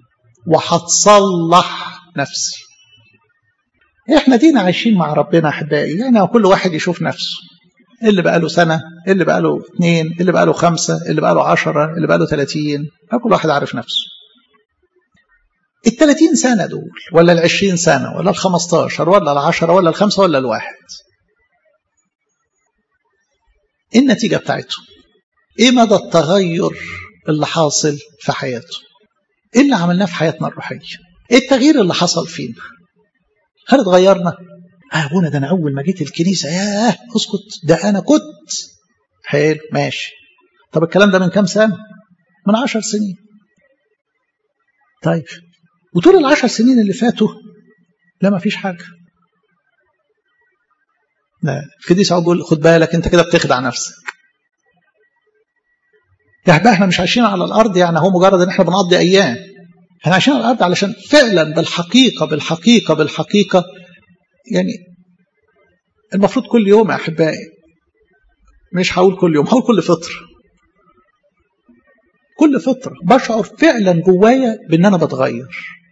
وهتصلح نفسي احنا دينا عايشين مع ربنا أحبائي يعني كل واحد يشوف نفسه اللي بقى له سنة اللي بقى له اثنين اللي بقى له خمسة اللي بقى له عشرة اللي بقى له ثلاثين كل واحد عارف نفسه الثلاثين سنة دول ولا العشرين سنة ولا الخمستاشر ولا العشرة ولا الخمسة ولا الواحد ايه النتيجة بتاعته ايه مدى التغير اللي حاصل في حياته ايه اللي عملناه في حياتنا الروحية ايه التغيير اللي حصل فينا هل اتغيرنا اه ابونا ده انا اول ما جيت الكنيسة ياه اسكت ده انا كنت حلو ماشي طب الكلام ده من كام سنة من عشر سنين طيب وطول العشر سنين اللي فاتوا لا ما فيش حاجة لا القديس بيقول خد بالك انت كده بتخدع نفسك يا احباب احنا مش عايشين على الارض يعني هو مجرد ان احنا بنقضي ايام احنا عايشين على الارض علشان فعلا بالحقيقه بالحقيقه بالحقيقه يعني المفروض كل يوم يا احبائي مش هقول كل يوم هقول كل فطر كل فترة بشعر فعلا جوايا بان انا بتغير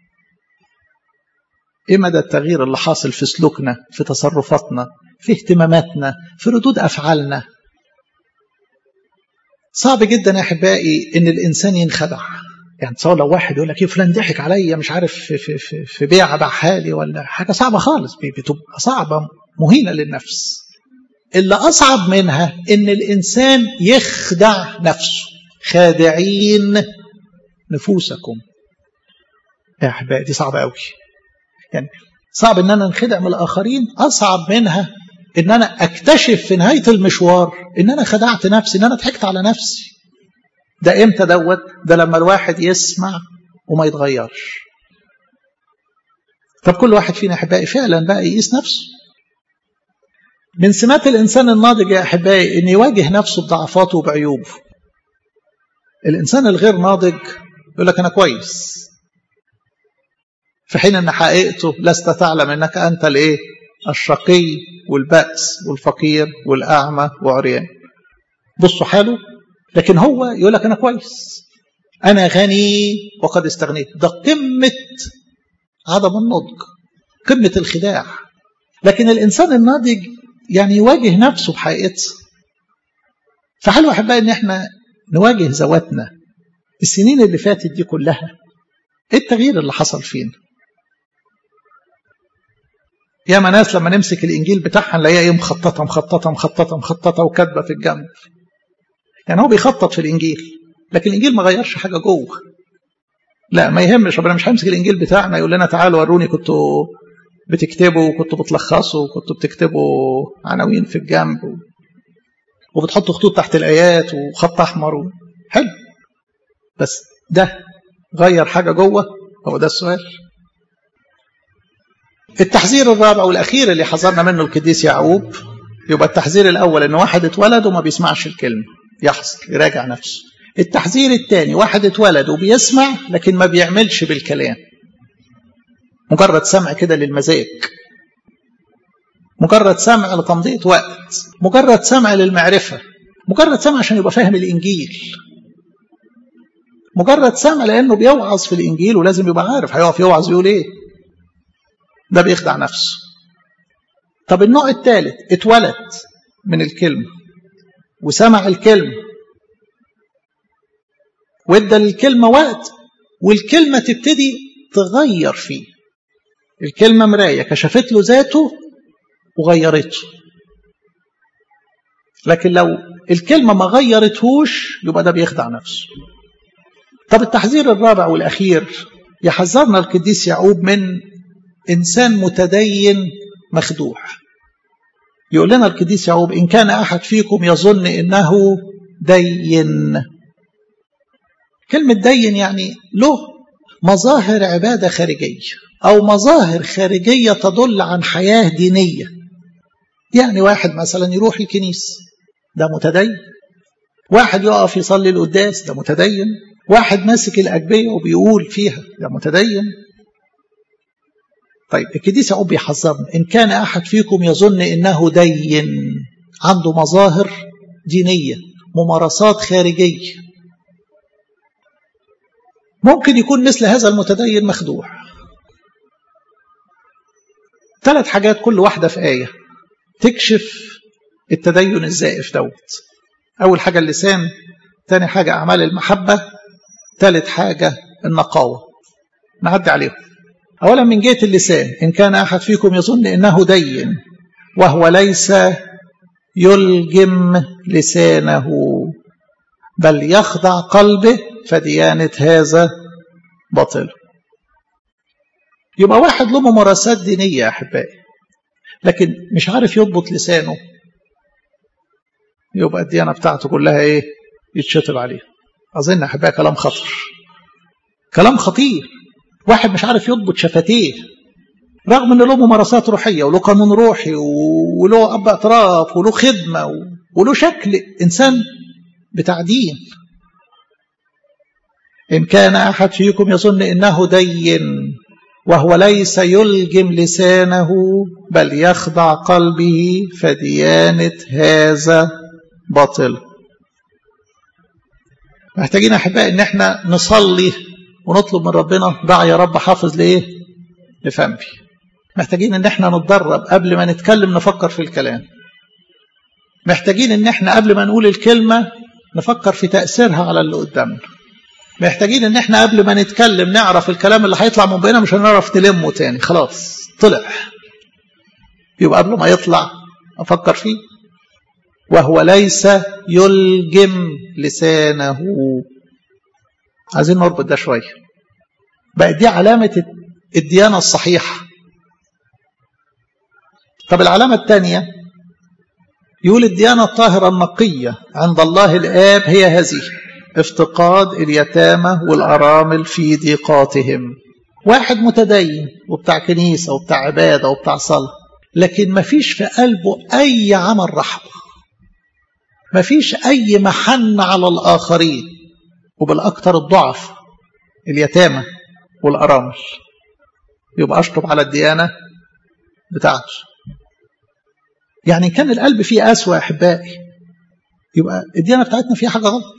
ايه مدى التغيير اللي حاصل في سلوكنا في تصرفاتنا في اهتماماتنا في ردود افعالنا صعب جدا يا احبائي ان الانسان ينخدع يعني تصور لو واحد يقول لك ايه فلان ضحك عليا مش عارف في, في, في, في بيعه باعها لي ولا حاجه صعبه خالص بتبقى صعبه مهينه للنفس اللي اصعب منها ان الانسان يخدع نفسه خادعين نفوسكم يا احبائي دي صعبه قوي يعني صعب ان انا انخدع من الاخرين اصعب منها ان انا اكتشف في نهايه المشوار ان انا خدعت نفسي ان انا ضحكت على نفسي ده امتى دوت ده لما الواحد يسمع وما يتغيرش طب كل واحد فينا احبائي فعلا بقى يقيس نفسه من سمات الانسان الناضج يا احبائي ان يواجه نفسه بضعفاته وبعيوبه الانسان الغير ناضج يقول لك انا كويس في حين ان حقيقته لست تعلم انك انت الايه الشقي والبأس والفقير والأعمى وعريان بصوا حاله لكن هو يقول لك أنا كويس أنا غني وقد استغنيت ده قمة عدم النضج قمة الخداع لكن الإنسان الناضج يعني يواجه نفسه بحقيقته فحلو أحبائي إن إحنا نواجه ذواتنا السنين اللي فاتت دي كلها إيه التغيير اللي حصل فينا ياما ناس لما نمسك الانجيل بتاعها نلاقيها ايه مخططه مخططه مخططه مخططه وكاتبه في الجنب يعني هو بيخطط في الانجيل لكن الانجيل ما غيرش حاجه جوه لا ما يهمش ربنا مش هيمسك الانجيل بتاعنا يقول لنا تعالوا وروني كنتوا بتكتبوا وكنتوا بتلخصوا وكنتوا بتكتبوا عناوين في الجنب وبتحطوا خطوط تحت الايات وخط احمر و... حلو بس ده غير حاجه جوه هو ده السؤال التحذير الرابع والاخير اللي حذرنا منه القديس يعقوب يبقى التحذير الاول ان واحد اتولد وما بيسمعش الكلمه يحذر يراجع نفسه التحذير الثاني واحد اتولد وبيسمع لكن ما بيعملش بالكلام مجرد سمع كده للمزاج مجرد سمع لتمضية وقت مجرد سمع للمعرفة مجرد سمع عشان يبقى فاهم الإنجيل مجرد سمع لأنه بيوعظ في الإنجيل ولازم يبقى عارف هيقف يوعظ يقول إيه ده بيخدع نفسه طب النوع الثالث اتولد من الكلمة وسمع الكلمة وادى للكلمة وقت والكلمة تبتدي تغير فيه الكلمة مراية كشفت له ذاته وغيرته لكن لو الكلمة ما غيرتهوش يبقى ده بيخدع نفسه طب التحذير الرابع والأخير يحذرنا القديس يعقوب من إنسان متدين مخدوع يقول لنا القديس يعقوب إن كان أحد فيكم يظن إنه دين كلمة دين يعني له مظاهر عبادة خارجية أو مظاهر خارجية تدل عن حياة دينية يعني واحد مثلا يروح الكنيسة ده متدين واحد يقف يصلي القداس ده متدين واحد ماسك الأجبية وبيقول فيها ده متدين طيب القديس يعقوب بيحذرنا إن كان أحد فيكم يظن إنه دين عنده مظاهر دينية ممارسات خارجية ممكن يكون مثل هذا المتدين مخدوع ثلاث حاجات كل واحدة في آية تكشف التدين الزائف دوت أول حاجة اللسان ثاني حاجة أعمال المحبة ثالث حاجة النقاوة نعدي عليهم أولا من جهة اللسان إن كان أحد فيكم يظن إنه دين وهو ليس يلجم لسانه بل يخضع قلبه فديانة هذا باطل يبقى واحد له ممارسات دينية يا أحبائي لكن مش عارف يضبط لسانه يبقى الديانة بتاعته كلها إيه يتشطب عليها أظن أحبائي كلام خطر كلام خطير واحد مش عارف يضبط شفتيه رغم ان له ممارسات روحيه وله قانون روحي وله اب اعتراف وله خدمه وله شكل انسان بتاع دين ان كان احد فيكم يظن انه دين وهو ليس يلجم لسانه بل يخضع قلبه فديانه هذا باطل محتاجين احبائي ان احنا نصلي ونطلب من ربنا دع يا رب حافظ لايه لفمي محتاجين ان احنا نتدرب قبل ما نتكلم نفكر في الكلام محتاجين ان احنا قبل ما نقول الكلمة نفكر في تأثيرها على اللي قدامنا محتاجين ان احنا قبل ما نتكلم نعرف الكلام اللي هيطلع من بيننا مش هنعرف نلمه تاني خلاص طلع يبقى قبل ما يطلع افكر فيه وهو ليس يلجم لسانه عايزين نربط ده شويه بقى دي علامة الديانة الصحيحة طب العلامة الثانية يقول الديانة الطاهرة النقية عند الله الآب هي هذه افتقاد اليتامى والأرامل في ضيقاتهم واحد متدين وبتاع كنيسة وبتاع عبادة وبتاع صلاة لكن ما فيش في قلبه أي عمل رحمة ما فيش أي محن على الآخرين وبالأكثر الضعف اليتامى والأرامل يبقى أشطب على الديانة بتاعته يعني كان القلب فيه قسوة يا أحبائي يبقى الديانة بتاعتنا فيها حاجة غلط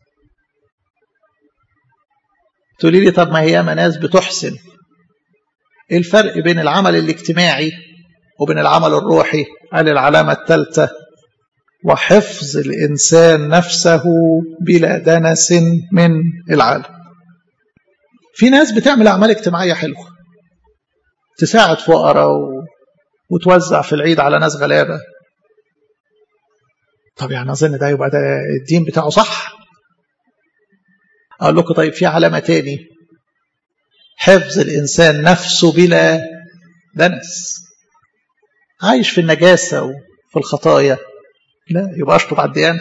تقولي لي طب ما هي ناس بتحسن ايه الفرق بين العمل الاجتماعي وبين العمل الروحي قال العلامة الثالثة وحفظ الإنسان نفسه بلا دنس من العالم في ناس بتعمل أعمال اجتماعية حلوة تساعد فقراء وتوزع في العيد على ناس غلابة طب يعني أظن ده يبقى ده الدين بتاعه صح أقول لكم طيب في علامة تاني حفظ الإنسان نفسه بلا دنس عايش في النجاسة وفي الخطايا لا يبقى أشطب على الديانة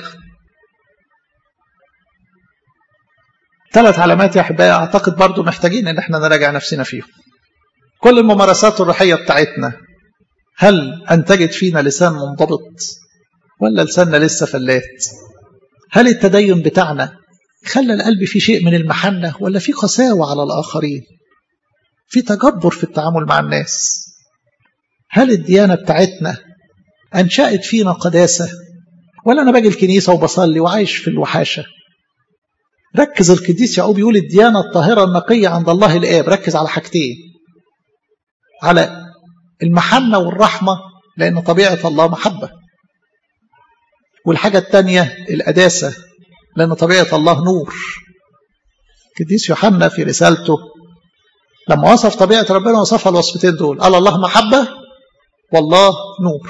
ثلاث علامات يا أحبائي أعتقد برضو محتاجين إن احنا نراجع نفسنا فيهم كل الممارسات الروحية بتاعتنا هل أنتجت فينا لسان منضبط ولا لساننا لسه فلات هل التدين بتاعنا خلى القلب فيه شيء من المحنة ولا في قساوة على الآخرين في تجبر في التعامل مع الناس هل الديانة بتاعتنا أنشأت فينا قداسة ولا أنا باجي الكنيسة وبصلي وعايش في الوحاشة ركز القديس يعقوب يقول الديانة الطاهرة النقية عند الله الآب ركز على حاجتين على المحنة والرحمة لأن طبيعة الله محبة والحاجة الثانية القداسة لأن طبيعة الله نور القديس يوحنا في رسالته لما وصف طبيعة ربنا وصفها الوصفتين دول قال الله محبة والله نور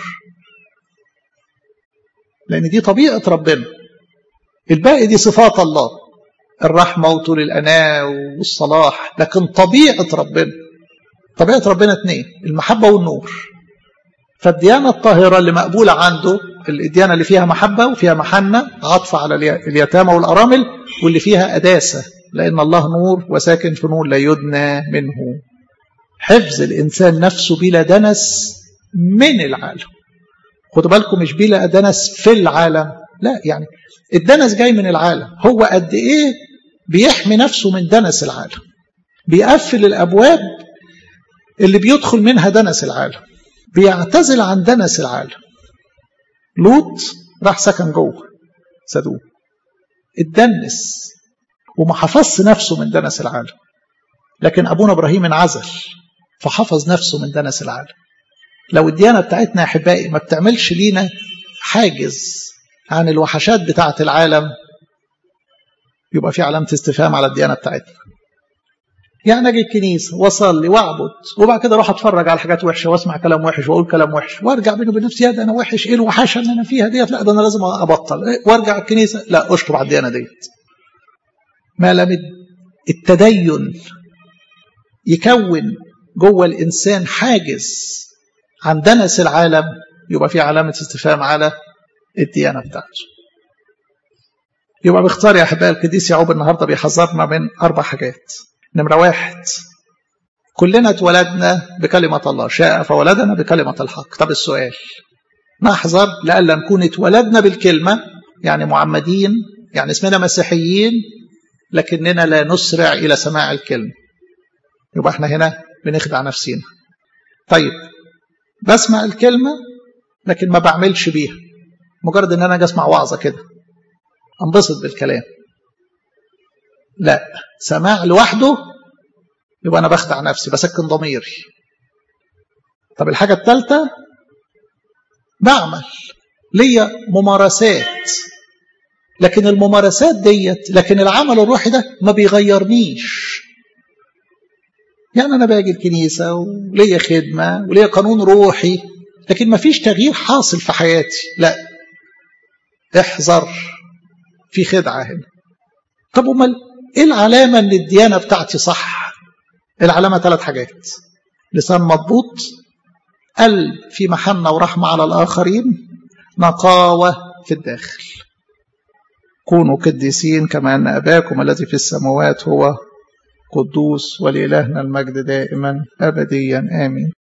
لأن دي طبيعة ربنا الباقي دي صفات الله الرحمة وطول الأناة والصلاح لكن طبيعة ربنا طبيعة ربنا اثنين المحبة والنور فالديانة الطاهرة اللي مقبولة عنده الديانة اللي فيها محبة وفيها محنة عطفة على اليتامى والأرامل واللي فيها أداسة لأن الله نور وساكن في نور لا يدنى منه حفظ الإنسان نفسه بلا دنس من العالم خدوا بالكم مش بلا دنس في العالم لا يعني الدنس جاي من العالم هو قد إيه بيحمي نفسه من دنس العالم بيقفل الأبواب اللي بيدخل منها دنس العالم بيعتزل عن دنس العالم لوط راح سكن جوه سدوم اتدنس وما حفظش نفسه من دنس العالم لكن ابونا ابراهيم انعزل فحفظ نفسه من دنس العالم لو الديانه بتاعتنا يا احبائي ما بتعملش لينا حاجز عن الوحشات بتاعه العالم يبقى في علامه استفهام على الديانه بتاعتنا يعني اجي الكنيسه واصلي واعبد وبعد كده اروح اتفرج على حاجات وحشه واسمع كلام وحش واقول كلام وحش وارجع بيني وبين نفسي ده انا وحش ايه الوحشه اللي انا فيها ديت لا ده انا لازم ابطل وارجع الكنيسه لا اشطب على الديانه ديت ما لم التدين يكون جوه الانسان حاجز عن دنس العالم يبقى في علامه استفهام على الديانه بتاعته يبقى باختار يا احبائي القديس يعقوب النهارده بيحذرنا من اربع حاجات نمرة واحد كلنا اتولدنا بكلمة الله شاء فولدنا بكلمة الحق طب السؤال نحذر لألا نكون اتولدنا بالكلمة يعني معمدين يعني اسمنا مسيحيين لكننا لا نسرع إلى سماع الكلمة يبقى احنا هنا بنخدع نفسينا طيب بسمع الكلمة لكن ما بعملش بيها مجرد ان انا اجي اسمع وعظة كده انبسط بالكلام لا سماع لوحده يبقى انا بخدع نفسي بسكن ضميري طب الحاجه الثالثه بعمل ليا ممارسات لكن الممارسات ديت لكن العمل الروحي ده ما بيغيرنيش يعني انا باجي الكنيسه وليا خدمه وليا قانون روحي لكن ما فيش تغيير حاصل في حياتي لا احذر في خدعه هنا طب امال ايه العلامة ان الديانة بتاعتي صح العلامة ثلاث حاجات لسان مضبوط قلب في محنة ورحمة على الآخرين نقاوة في الداخل كونوا قديسين كما أن أباكم الذي في السماوات هو قدوس ولإلهنا المجد دائما أبديا آمين